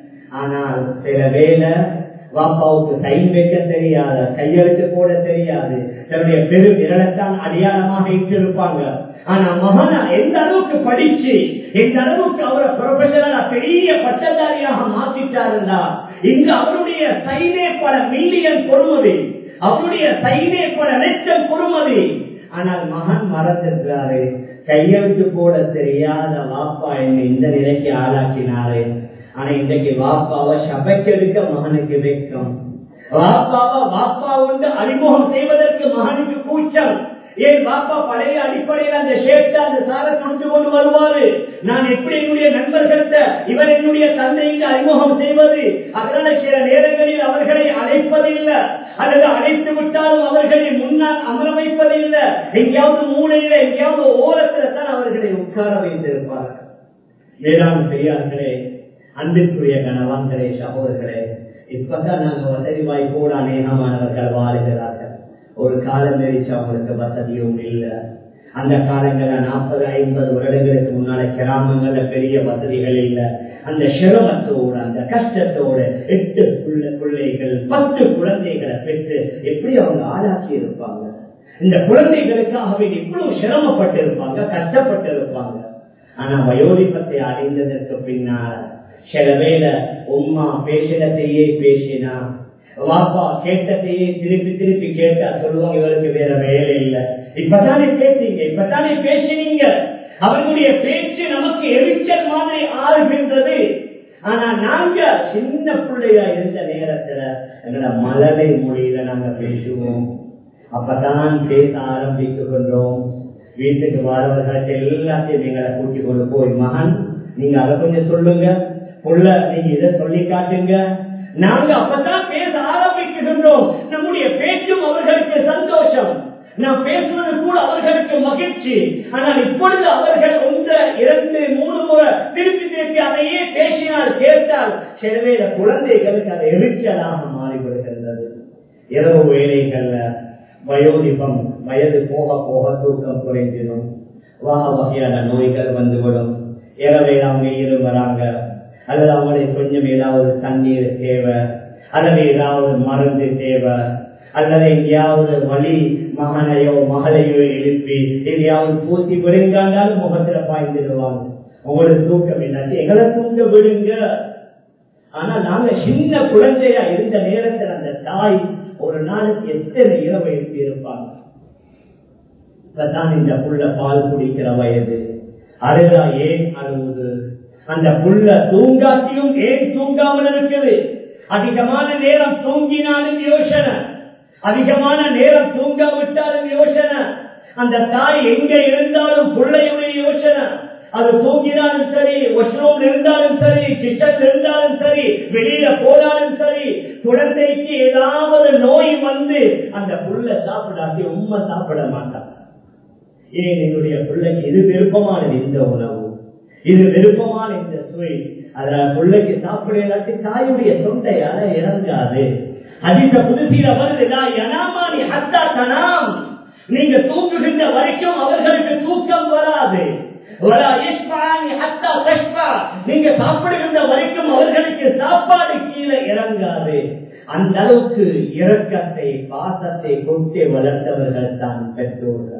S2: ஆனால் சில வேலை வாப்பாவுக்கு கை வைக்க தெரியாத கையெழுத்து போட தெரியாது தன்னுடைய பெரு விரலத்தான் அடையாளமாக இட்டிருப்பாங்க ஆனா மகனா எந்த அளவுக்கு படிச்சு எந்த அளவுக்கு அவரை ப்ரொஃபஷனலா பெரிய பட்டதாரியாக மாத்திட்டாருந்தா இங்கு அவருடைய சைனே பல மில்லியன் பொறுமதி அவருடைய சைனே பல லட்சம் பொறுமதி ஆனால் மகன் மறந்திருக்கிறாரு கையெழுத்து போட தெரியாத வாப்பா என்னை இந்த நிலைக்கு ஆளாக்கினாரு ஆனா இன்றைக்கு வாப்பாவை சபைக்கெடுக்க மகனுக்கு வெக்கம் வாப்பாவை வாப்பா வந்து அறிமுகம் செய்வதற்கு மகனுக்கு கூச்சம் ஏன் பாப்பா பழைய அடிப்படையில் அந்த ஷேட்டை அந்த சாரை கொடுத்து கொண்டு வருவாரு நான் எப்படி என்னுடைய நண்பர்கள்ட்ட இவர் என்னுடைய தந்தைக்கு அறிமுகம் செய்வது அதனால சில நேரங்களில் அவர்களை அழைப்பதில்லை அல்லது அழைத்து விட்டாலும் அவர்களை முன்னால் அமர வைப்பதில்லை எங்கேயாவது மூலையில எங்கேயாவது ஓரத்துல தான் அவர்களை உட்கார வைத்திருப்பார்கள் வேளாண் பெரியார்களே அன்பிற்குரிய கணவான்களே சகோதரர்களே இப்பதான் நாங்க வசதி வாய்ப்போடு அநேகமானவர்கள் வாழுகிறார்கள் ஒரு காலம் எரிச்சு அவங்களுக்கு வசதியும் இல்லை அந்த காலங்கள்ல நாற்பது ஐம்பது வருடங்களுக்கு முன்னால கிராமங்கள்ல பெரிய வசதிகள் இல்லை அந்த சிரமத்தோடு அந்த கஷ்டத்தோடு எட்டு புள்ள பிள்ளைகள் பத்து குழந்தைகளை பெற்று எப்படி அவங்க ஆளாக்கி இருப்பாங்க இந்த குழந்தைகளுக்காக இவ்வளவு சிரமப்பட்டு இருப்பாங்க கஷ்டப்பட்டு இருப்பாங்க ஆனா வயோதிபத்தை அடைந்ததற்கு பின்னால் சில வேலை உம்மா பேசினத்தையே பேசினா வாப்பா கேட்டதையே திருப்பி திருப்பி கேட்டா சொல்லுவாங்க இவருக்கு வேற வேலை இல்லை இப்பதானே கேட்டீங்க இப்பதானே பேசினீங்க அவர்களுடைய பேச்சு நமக்கு எரிச்சல் மாதிரி ஆறுகின்றது ஆனா நாங்க சின்ன பிள்ளையா இருந்த நேரத்துல எங்களோட மலரை மொழியில நாங்க பேசுவோம் அப்பதான் பேச ஆரம்பிக்கின்றோம் வீட்டுக்கு வரவர்களுக்கு எல்லாத்தையும் எங்களை கூட்டி கொண்டு போய் மகன் நீங்க அதை கொஞ்சம் சொல்லுங்க புள்ள நீங்க இதை சொல்லி காட்டுங்க நாங்க அப்பதான் பேச ஆரம்பிக்கின்றோம் நம்முடைய பேச்சும் அவர்களுக்கு சந்தோஷம் நான் பேசுவது கூட அவர்களுக்கு மகிழ்ச்சி ஆனால் இப்பொழுது அவர்கள் ஒன்று இரண்டு மூணு முறை திருப்பி திருப்பி அதையே பேசினால் கேட்டால் சிலவேல குழந்தைகளுக்கு அது எரிச்சலாக மாறிவிடுகின்றது இரவு வேலைகள்ல வயோதிபம் வயது போக போக தூக்கம் குறைஞ்சிடும் வக வகையான நோய்கள் வந்துவிடும் இரவை அவங்க இருவராங்க அல்லது அவங்களுக்கு கொஞ்சம் ஏதாவது தண்ணீர் தேவை அல்லது ஏதாவது மருந்து தேவை அல்லது எங்கேயாவது வழி மகனையோ மகளையோ எழுப்பி எங்கேயாவது பூசி விடுங்காண்டாலும் முகத்துல பாய்ந்துடுவாங்க உங்களுக்கு தூக்கம் இல்லாட்டி எங்களை தூங்க விடுங்க ஆனா நாங்க சின்ன குழந்தையா இருந்த நேரத்தில் அந்த தாய் ஒரு நாளுக்கு எத்தனை இரவு எழுப்பி இருப்பாங்க இந்த புள்ள பால் குடிக்கிற வயது அழுதா ஏன் அழுவுது அந்த புள்ள தூங்காட்டியும் ஏன் தூங்காமல் இருக்குது அதிகமான நேரம் தூங்கினாலும் யோசனை அதிகமான நேரம் தூங்க விட்டாலும் யோசனை அந்த தாய் எங்க இருந்தாலும் பிள்ளையுடைய யோசனை அது தூங்கினாலும் சரி வாஷ்ரூம் இருந்தாலும் சரி கிச்சன் இருந்தாலும் சரி வெளியில போனாலும் சரி குழந்தைக்கு ஏதாவது நோய் வந்து அந்த புள்ள சாப்பிடாட்டி உண்மை சாப்பிட மாட்டாங்க ஏன் என்னுடைய பிள்ளைக்கு இது விருப்பமானது இந்த உணவு இது விருப்பமான இந்த சுவை அதனால பிள்ளைக்கு சாப்பிட இல்லாட்டி தாயுடைய தொண்டையால இறங்காது அதிக புதுசீல வருதுதா எனாமானி ஹத்தா தனாம் நீங்க தூங்குகின்ற வரைக்கும் அவர்களுக்கு தூக்கம் வராது நீங்க சாப்பிடுகின்ற வரைக்கும் அவர்களுக்கு சாப்பாடு கீழே இறங்காது அந்த அளவுக்கு இரக்கத்தை பாசத்தை கொண்டு வளர்ந்தவர்கள் தான் பெற்றோர்கள்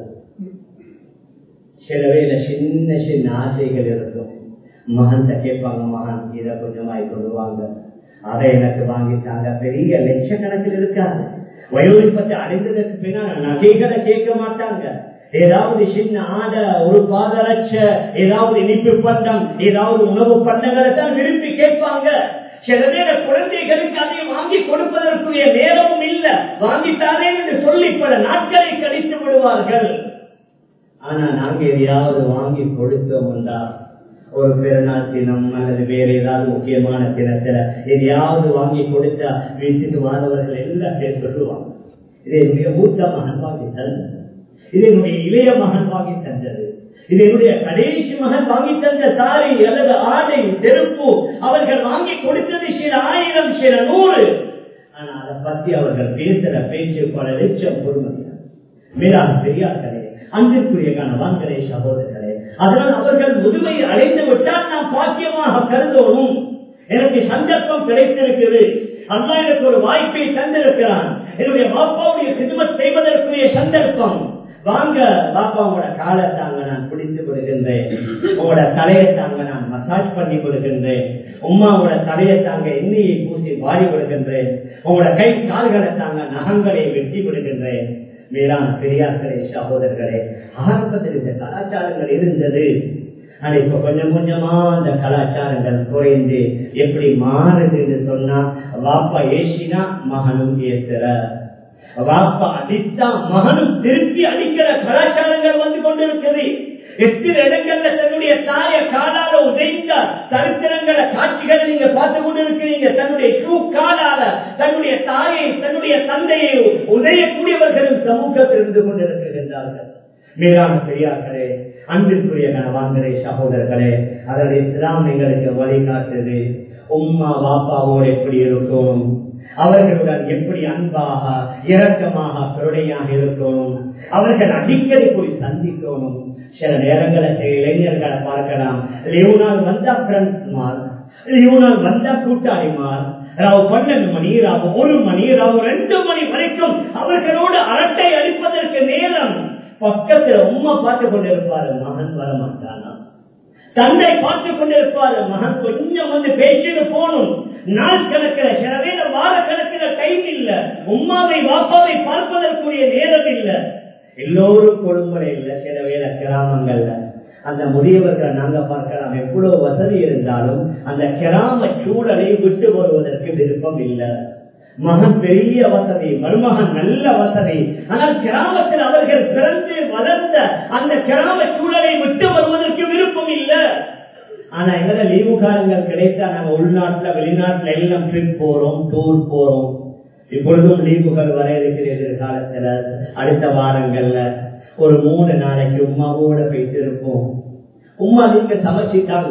S2: சில வேல சின்ன சின்ன ஆசைகள் இருக்கும் மகன் கேட்பாங்க மகன் இதை கொஞ்சமாய் கொள்ளுவாங்க அதை எனக்கு வாங்கிட்டாங்க பெரிய லட்சக்கணக்கில் இருக்காது வயோதிப்பத்தை அடைந்ததற்கு பின்னால் நகைகளை கேட்க மாட்டாங்க ஏதாவது சின்ன ஆடை ஒரு பாதரட்ச ஏதாவது இனிப்பு பண்டம் ஏதாவது உணவு பண்டங்களை தான் விரும்பி கேட்பாங்க சில நேர குழந்தைகளுக்கு அதை வாங்கி கொடுப்பதற்குரிய நேரமும் இல்ல வாங்கித்தானே என்று சொல்லி பல நாட்களை கழித்து விடுவார்கள் ஆனா நாங்க எதையாவது வாங்கி கொடுத்தோம் என்றால் ஒரு பெருநாள் தினம் அல்லது வேற ஏதாவது முக்கியமான தினத்துல எதையாவது வாங்கி கொடுத்தா வீட்டுக்கு வாழ்ந்தவர்கள் எல்லாம் பேர் சொல்லுவாங்க இது மிக மூத்த மகன் வாங்கி தந்தது இது என்னுடைய இளைய மகன் வாங்கி தந்தது இது என்னுடைய கடைசி மகன் வாங்கி தந்த தாரை அல்லது ஆடை செருப்பு அவர்கள் வாங்கி கொடுத்தது சில ஆயிரம் சில நூறு ஆனா அதை பத்தி அவர்கள் பேசுற பேச்சு பல லட்சம் பொறுமையாக மேலான பெரியார்களே அன்பிற்குரிய கணவான்களே சகோதரர்களே அதனால் அவர்கள் முதுமை அடைந்து விட்டால் நாம் பாக்கியமாக கருதோனும் எனக்கு சந்தர்ப்பம் கிடைத்திருக்கிறது அல்லா எனக்கு ஒரு வாய்ப்பை தந்திருக்கிறான் என்னுடைய பாப்பாவுடைய சிதுமத் செய்வதற்குரிய சந்தர்ப்பம் வாங்க பாப்பா உங்களோட காலை தாங்க நான் பிடித்து கொடுக்கின்றேன் உங்களோட தலையை தாங்க நான் மசாஜ் பண்ணி கொடுக்கின்றேன் உமாவோட தலையை தாங்க எண்ணெயை பூசி வாடி கொடுக்கின்றேன் உங்களோட கை கால்களை தாங்க நகங்களை வெட்டி கொடுக்கின்றேன் மேலான பெரியார்களே சகோதரர்களே ஆரம்பத்தில் இந்த கலாச்சாரங்கள் இருந்தது ஆனா இப்ப கொஞ்சம் கொஞ்சமா அந்த கலாச்சாரங்கள் குறைந்து எப்படி மாறுதுன்னு சொன்னா வாப்பா ஏசினா மகனும் ஏசுற வாப்பா அடித்தா மகனும் திருப்பி அடிக்கிற கலாச்சாரங்கள் வந்து கொண்டிருக்குது எத்தனை இடங்கள்ல தன்னுடைய தாய காலால உதைந்த சரித்திரங்கள காட்சிகளை நீங்க பார்த்து கொண்டு இருக்கிறீங்க தன்னுடைய ஷூ காலால தன்னுடைய தாயை தன்னுடைய தந்தையை உதையக்கூடியவர்களும் சமூகத்தில் இருந்து கொண்டிருக்கின்றார்கள் மேலான பெரியார்களே அன்பிற்குரிய கணவான்களே சகோதரர்களே அதனுடைய இஸ்லாம் எங்களுக்கு வழிகாட்டுது உம்மா வாப்பாவோடு எப்படி இருக்கணும் அவர்களுடன் எப்படி அன்பாக இரக்கமாக கருணையாக இருக்கணும் அவர்கள் அடிக்கடி போய் சந்திக்கணும் சில நேரங்களை சில இளைஞர்களை பார்க்கலாம் லியோனால் வந்தா ஃப்ரெண்ட்ஸ்மார் லியோனால் வந்தா கூட்டாளிமார் ராவு பன்னெண்டு மணி ராவு ஒரு மணி ராவு ரெண்டு மணி வரைக்கும் அவர்களோடு அரட்டை அளிப்பதற்கு நேரம் பக்கத்துல உம்மா பார்த்து கொண்டிருப்பாரு மகன் வரமாட்டானா தந்தை பார்த்து கொண்டிருப்பாரு மகன் கொஞ்சம் வந்து பேசிட்டு போகணும் நாள் கணக்கில் சில வேலை வார கணக்கில் டைம் இல்ல உம்மாவை வாப்பாவை பார்ப்பதற்குரிய நேரம் இல்ல எல்லோரும் கொழும்புரை இல்ல சில வேலை கிராமங்கள்ல அந்த முதியவர்கள் நாங்க பார்க்கலாம் எவ்வளவு வசதி இருந்தாலும் அந்த கிராம சூழலை விட்டு வருவதற்கு விருப்பம் இல்லை மகன் பெரிய வசதி மருமகன் நல்ல வசதி ஆனால் கிராமத்தில் அவர்கள் பிறந்து வளர்ந்த அந்த கிராம சூழலை விட்டு வருவதற்கு விருப்பம் இல்லை ஆனா எங்களை லீவு காலங்கள் கிடைத்தா நாங்க உள்நாட்டுல வெளிநாட்டுல எல்லாம் ட்ரிப் போறோம் டூர் போறோம் இப்பொழுதும் லீவுகள் வர இருக்கிற எதிர்காலத்துல அடுத்த வாரங்கள்ல ஒரு மூணு நாளைக்கு உமாவோட போயிட்டு இருப்போம் உமா நீங்க சமைச்சிட்டாங்க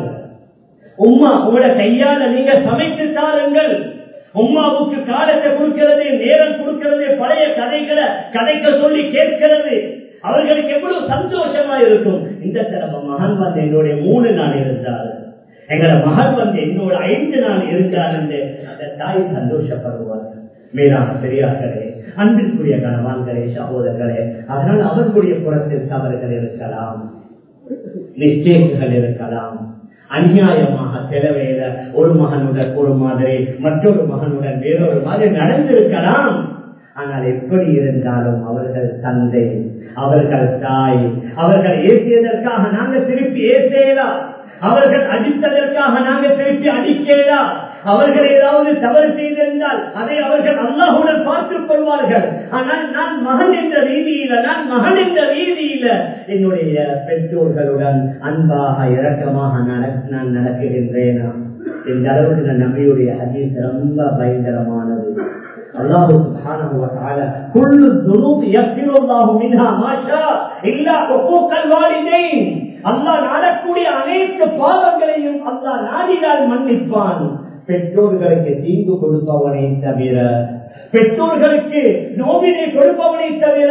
S2: உமா உங்களோட கையால நீங்க சமைத்து தாருங்கள் உமாவுக்கு காலத்தை கொடுக்கிறது நேரம் கொடுக்கிறது பழைய கதைகளை கதைக்க சொல்லி கேட்கிறது அவர்களுக்கு எவ்வளவு சந்தோஷமா இருக்கும் இந்த தடவை மகன் வந்து என்னுடைய மூணு நாள் இருந்தார் எங்களோட மகன் வந்து என்னோட ஐந்து நாள் இருந்தார் என்று அந்த தாய் சந்தோஷப்படுவார் மேலான பெரியார்களே அன்பிற்குரிய கணவான்களே சகோதரர்களே அதனால் அவர்களுடைய புறத்தில் தவறுகள் இருக்கலாம் மிஸ்டேக்குகள் இருக்கலாம் அநியாயமாக செலவேல ஒரு மகனுடன் ஒரு மாதிரி மற்றொரு மகனுடன் வேறொரு மாதிரி நடந்திருக்கலாம் ஆனால் எப்படி இருந்தாலும் அவர்கள் தந்தை அவர்கள் தாய் அவர்கள் ஏசியதற்காக நாங்கள் திருப்பி ஏசேலா அவர்கள் அடித்ததற்காக நாங்கள் திருப்பி அடிக்கேலா அவர்கள் ஏதாவது தவறு செய்திருந்தால் அதை அவர்கள் அல்லாஹுடன் பார்த்துக் கொள்வார்கள் ஆனால் நான் மகன் என்ற ரீதியில நான் மகன் என்ற ரீதியில என்னுடைய பெற்றோர்களுடன் அன்பாக இரக்கமாக நான் நடக்குகின்றேனா இந்த அளவுக்கு நான் நம்பியுடைய ஹதீஸ் ரொம்ப பயங்கரமானது الله سبحانه وتعالى كل الذنوب يغفر الله منها ما شاء الا حقوق الوالدين அல்லாஹ் நாடக்கூடிய அனைத்து பாவங்களையும் அல்லாஹ் நாடினால் மன்னிப்பான் பெற்றோர்களுக்கு தீங்கு கொடுப்பவனை தவிர பெற்றோர்களுக்கு நோவினை கொடுப்பவனை தவிர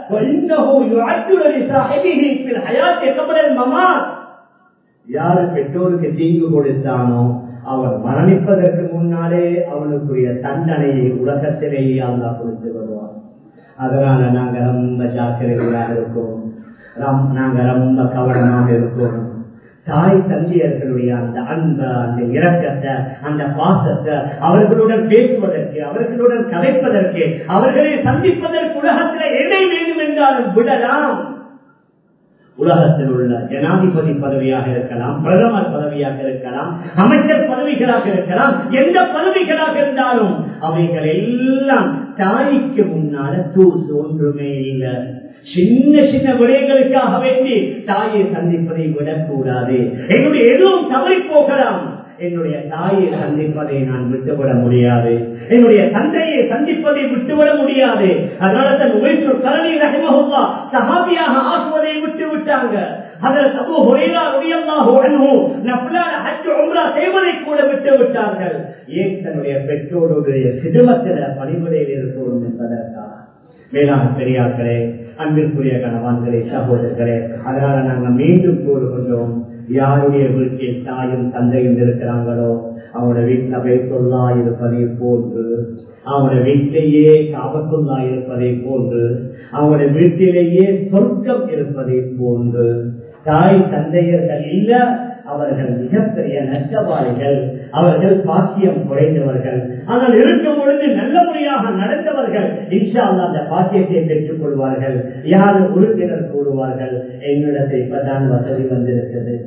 S2: யாரு பெற்றோருக்கு தீங்கு கொடுத்தானோ அவன் மரணிப்பதற்கு முன்னாலே அவனுக்குரிய தண்டனையை உலகத்திலேயே அல்லா கொடுத்து வருவான் அதனால நாங்க ரொம்ப ஜாக்கிரதையாக இருக்கோம் நாங்க ரொம்ப கவனமாக இருக்கோம் தாய் தந்தையர்களுடைய அந்த அன்பை அந்த இரக்கத்தை அந்த பாசத்தை அவர்களுடன் பேசுவதற்கு அவர்களுடன் கதைப்பதற்கு அவர்களை சந்திப்பதற்கு உலகத்தில் எதை வேண்டும் என்றாலும் விடலாம் உலகத்தில் உள்ள ஜனாதிபதி பதவியாக இருக்கலாம் பிரதமர் பதவியாக இருக்கலாம் அமைச்சர் பதவிகளாக இருக்கலாம் எந்த பதவிகளாக இருந்தாலும் அவைகள் எல்லாம் தாய்க்கு முன்னால தூசு ஒன்றுமே இல்லை சின்ன சின்ன விடயங்களுக்காக வேண்டி தாயை சந்திப்பதை விடக்கூடாது என்னுடைய எதுவும் தவறி போகலாம் என்னுடைய தாயை சந்திப்பதை நான் விட்டுவிட முடியாது என்னுடைய தந்தையை சந்திப்பதை விட்டுவிட முடியாது அதனால தன் உழைப்பு கரணி ரஹிமஹுல்லா சஹாபியாக ஆக்குவதை விட்டு விட்டாங்க அதில் அபு ஹுரைரா ரலியல்லாஹு அன்ஹு நஃபிலான ஹஜ் உம்ரா செய்வதை கூட விட்டு விட்டார்கள் ஏன் தன்னுடைய பெற்றோருடைய சிதுமத்தில பணிபுரையில் இருக்கணும் என்பதற்காக மேலான பெரியார்களே அன்பிற்குரிய கணவான்களே சகோதரர்களே அதனால நாங்க மீண்டும் கூறுகின்றோம் யாருடைய வீட்டில் தாயும் தந்தையும் இருக்கிறாங்களோ அவனோட வீட்டுல வைத்துள்ளா இருப்பதை போன்று அவனோட வீட்டிலேயே காபத்துள்ளா இருப்பதை போன்று அவனோட வீட்டிலேயே சொர்க்கம் இருப்பதை போன்று தாய் தந்தையர்கள் இல்ல அவர்கள் மிகப்பெரிய நஷ்டவாளிகள் அவர்கள் பாக்கியம் குறைந்தவர்கள் ஆனால் இருக்கும் பொழுது நல்ல முறையாக நடந்தவர்கள் இன்ஷா அந்த பாக்கியத்தை பெற்றுக் கொள்வார்கள் யார் உறுப்பினர் கூறுவார்கள் என்னிடத்தை இப்பதான் வசதி வந்திருக்கிறது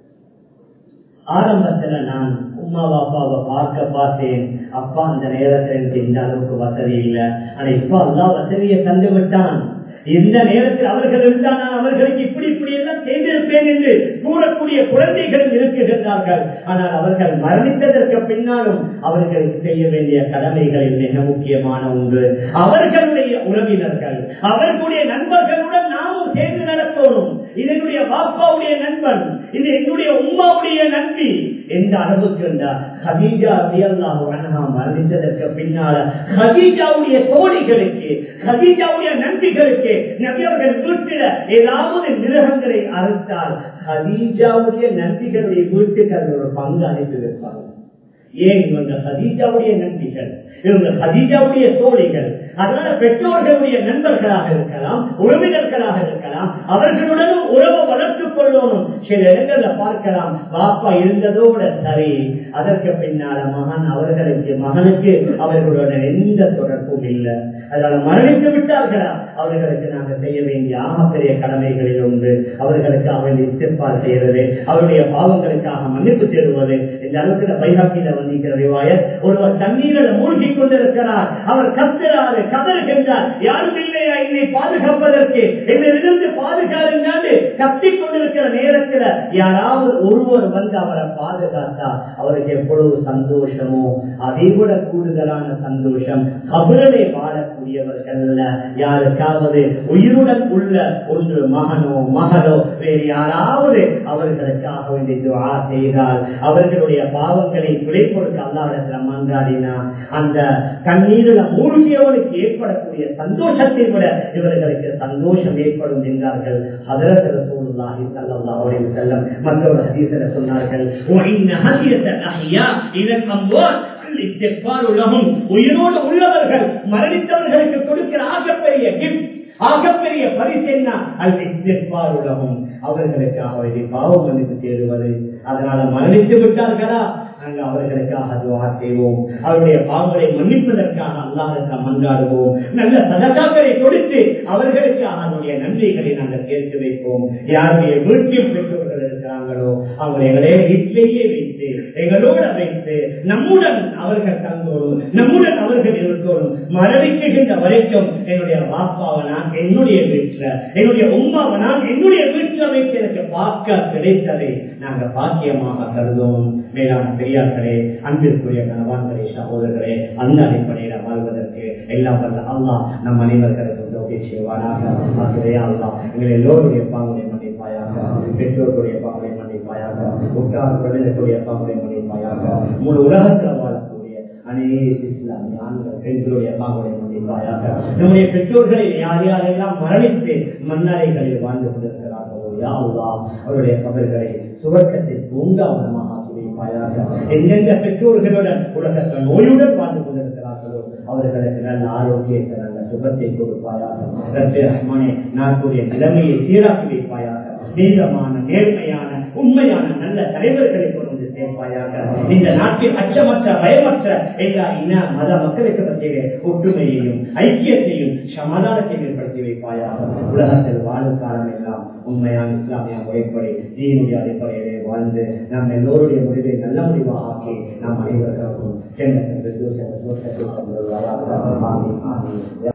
S2: ஆரம்பத்துல நான் உமா பாப்பாவை பார்க்க பார்த்தேன் அப்பா அந்த நேரத்தில் எனக்கு இந்த அளவுக்கு வசதி இல்லை ஆனா இப்ப அல்லா வசதியை தந்து விட்டான் இந்த நேரத்தில் அவர்கள் இருந்தால் நான் அவர்களுக்கு இப்படி இப்படி எல்லாம் செய்திருப்பேன் என்று கூறக்கூடிய குழந்தைகளும் இருக்குகின்றார்கள் ஆனால் அவர்கள் மரணித்ததற்கு பின்னாலும் அவர்களுக்கு செய்ய வேண்டிய கடமைகளில் மிக முக்கியமான ஒன்று அவர்களுடைய உறவினர்கள் அவர்களுடைய நண்பர்களுடன் நாமும் சேர்ந்து நடத்தணும் இது என்னுடைய பாப்பாவுடைய நண்பன் இது என்னுடைய உமாவுடைய நன்றி எந்த அளவுக்கு ஹதீஜா அல்லாஹு அனஹா மரணித்ததற்கு பின்னால ஹதீஜாவுடைய தோழிகளுக்கு ஹதீஜாவுடைய நன்றிகளுக்கு நபியவர்கள் வீட்டில ஏதாவது மிருகங்களை அறுத்தால் ஹதீஜாவுடைய நன்றிகளுடைய வீட்டுக்கு அது ஒரு பங்கு அனுப்பி வைப்பாங்க ஏன் இவங்க ஹதீஜாவுடைய நன்றிகள் இவங்க ஹதீஜாவுடைய தோழிகள் அதனால பெற்றோர்களுடைய நண்பர்களாக இருக்கலாம் உறவினர்களாக இருக்கலாம் அவர்களுடன் உறவை வளர்த்துக் கொள்ளணும் சில இடங்கள்ல பார்க்கலாம் பாப்பா இருந்ததோட சரி அதற்கு பின்னால மகன் அவர்களுக்கு மகனுக்கு அவர்களுடன் எந்த தொடர்பும் இல்லை அதனால மரணித்து விட்டார்களா அவர்களுக்கு நாங்கள் செய்ய வேண்டிய ஆகப்பெரிய கடமைகளில் ஒன்று அவர்களுக்கு அவர்கள் இஸ்திப்பால் செய்வது அவருடைய பாவங்களுக்காக மன்னிப்பு தேடுவது இந்த அளவுக்கு பைகாக்கியில வந்திருக்கிற ரிவாய ஒருவர் தண்ணீரில் மூழ்கி கொண்டிருக்கிறார் அவர் கத்துறாரு கதறுகின்றார் யாரும் இல்லையா என்னை பாதுகாப்பதற்கு என்னிலிருந்து பாதுகாருங்காண்டு கத்திக் கொண்டிருக்கிற நேரத்தில் யாராவது ஒருவர் வந்து அவரை பாதுகாத்தா அவருக்கு எவ்வளவு சந்தோஷமோ அதை விட கூடுதலான சந்தோஷம் கபரலை வாழக்கூடியவர்கள் யாருக்காவது உயிருடன் உள்ள ஒன்று மகனோ மகளோ வேறு யாராவது அவர்களுக்காக வேண்டிய துவா செய்தால் அவர்களுடைய பாவங்களை துளை கொடுக்க அல்லாவிடத்தில் மன்றாடினா அந்த கண்ணீரில் மூழ்கியவனுக்கு ஏற்படக்கூடிய சந்தோஷத்தை விட இவர்களுக்கு சந்தோஷம் ஏற்படும் என்றார்கள் அதற்கு ரசூலுல்லாஹி ஸல்லல்லாஹு அலைஹி வஸல்லம் மற்றொரு ஹதீஸில் சொன்னார்கள் وَإِنَّ هَدِيَةَ الْأَحْيَاءِ إِلَى الْأَمْوَاتِ உயிரோடு உள்ளவர்கள் மரணித்தவர்களுக்கு கொடுக்கிற ஆகப்பெரிய கிஃப்ட் ஆகப்பெரிய பரிசு என்ன உலகம் அவர்களுக்காக பாவம் மன்னித்து தேடுவது அதனால மரணித்து விட்டார்களா நாங்கள் அவர்களுக்காக துவா செய்வோம் அவருடைய பாவங்களை மன்னிப்பதற்காக அல்லாஹ் மன்றாடுவோம் நல்ல சதகாக்களை கொடுத்து அவர்களுக்காக அதனுடைய நன்மைகளை நாங்கள் சேர்த்து வைப்போம் யாருடைய வீட்டில் பெற்றவர்கள் இருக்கிறார்கள் இருக்கிறாங்களோ அவங்க எங்களே வீட்டிலேயே வைத்து எங்களோட வைத்து நம்முடன் அவர்கள் தங்கோடும் நம்முடன் அவர்கள் இருக்கணும் மரணிக்கின்ற வரைக்கும் என்னுடைய வாப்பாவை நான் என்னுடைய வீட்டுல என்னுடைய உமாவை நான் என்னுடைய வீட்டுல வைத்து எனக்கு பார்க்க கிடைத்ததை நாங்க பாக்கியமாக கருதுவோம் மேலான பெரியார்களே அன்பிற்குரிய கணவான்களே சகோதரர்களே அந்த அடிப்படையில வாழ்வதற்கு எல்லாம் வல்ல அல்லாஹ் நம் அனைவர்களுக்கு உதவி செய்வானாக ஆகவே அல்லாஹ் எங்கள் எல்லோருடைய பாவனை மன்னிப்பாயாக பெற்றோர்களுடைய பாவனை மன்னிப்பாயாக உற்றார் குழந்தைகளுடைய பாவனை மன்னிப்பாயாக முழு உலகத்தில் வாழக்கூடிய அநேக இஸ்லாமிய ஆண்கள் பெண்களுடைய பாவனை மன்னிப்பாயாக நம்முடைய பெற்றோர்களை யார் யாரெல்லாம் மரணித்து மன்னரைகளில் வாழ்ந்து கொண்டிருக்கிறார்களோ யா அல்லாஹ் அவருடைய கபல்களை சுவர்க்கத்தில் பூங்காவனமாக ஆக்கி வைப்பாயாக எந்தெந்த பெற்றோர்களுடன் உலகத்தில் நோயுடன் வாழ்ந்து கொண்டிருக்கிறார்களோ அவர்களுக்கு நல்ல ஆரோக்கியத்தை நல்ல சுகத்தை கொடுப்பாயாக ரத்து ரஹ்மானே நாட்டுடைய நிலைமையை சீராக்கி வைப்பாயாக நீளமான நேர்மையான உண்மையான நல்ல தலைவர்களை கொண்டு வந்து சேர்ப்பாயாக இந்த நாட்டில் அச்சமற்ற பயமற்ற எல்லா இன மத மக்களுக்கு மத்தியிலே ஒற்றுமையையும் ஐக்கியத்தையும் சமாதானத்தையும் ஏற்படுத்தி வைப்பாயாக உலகத்தில் வாழும் காலம் எல்லாம் உண்மையான இஸ்லாமிய முறைப்படி தீனுடைய அடிப்படையிலே வாழ்ந்து நம் எல்லோருடைய முடிவை நல்ல முடிவாக ஆக்கி நாம் அனைவருக்கும் சென்ற சென்று தூச தோட்டத்தில் தந்துள்ளாராக ஆமீன் ஆமீன்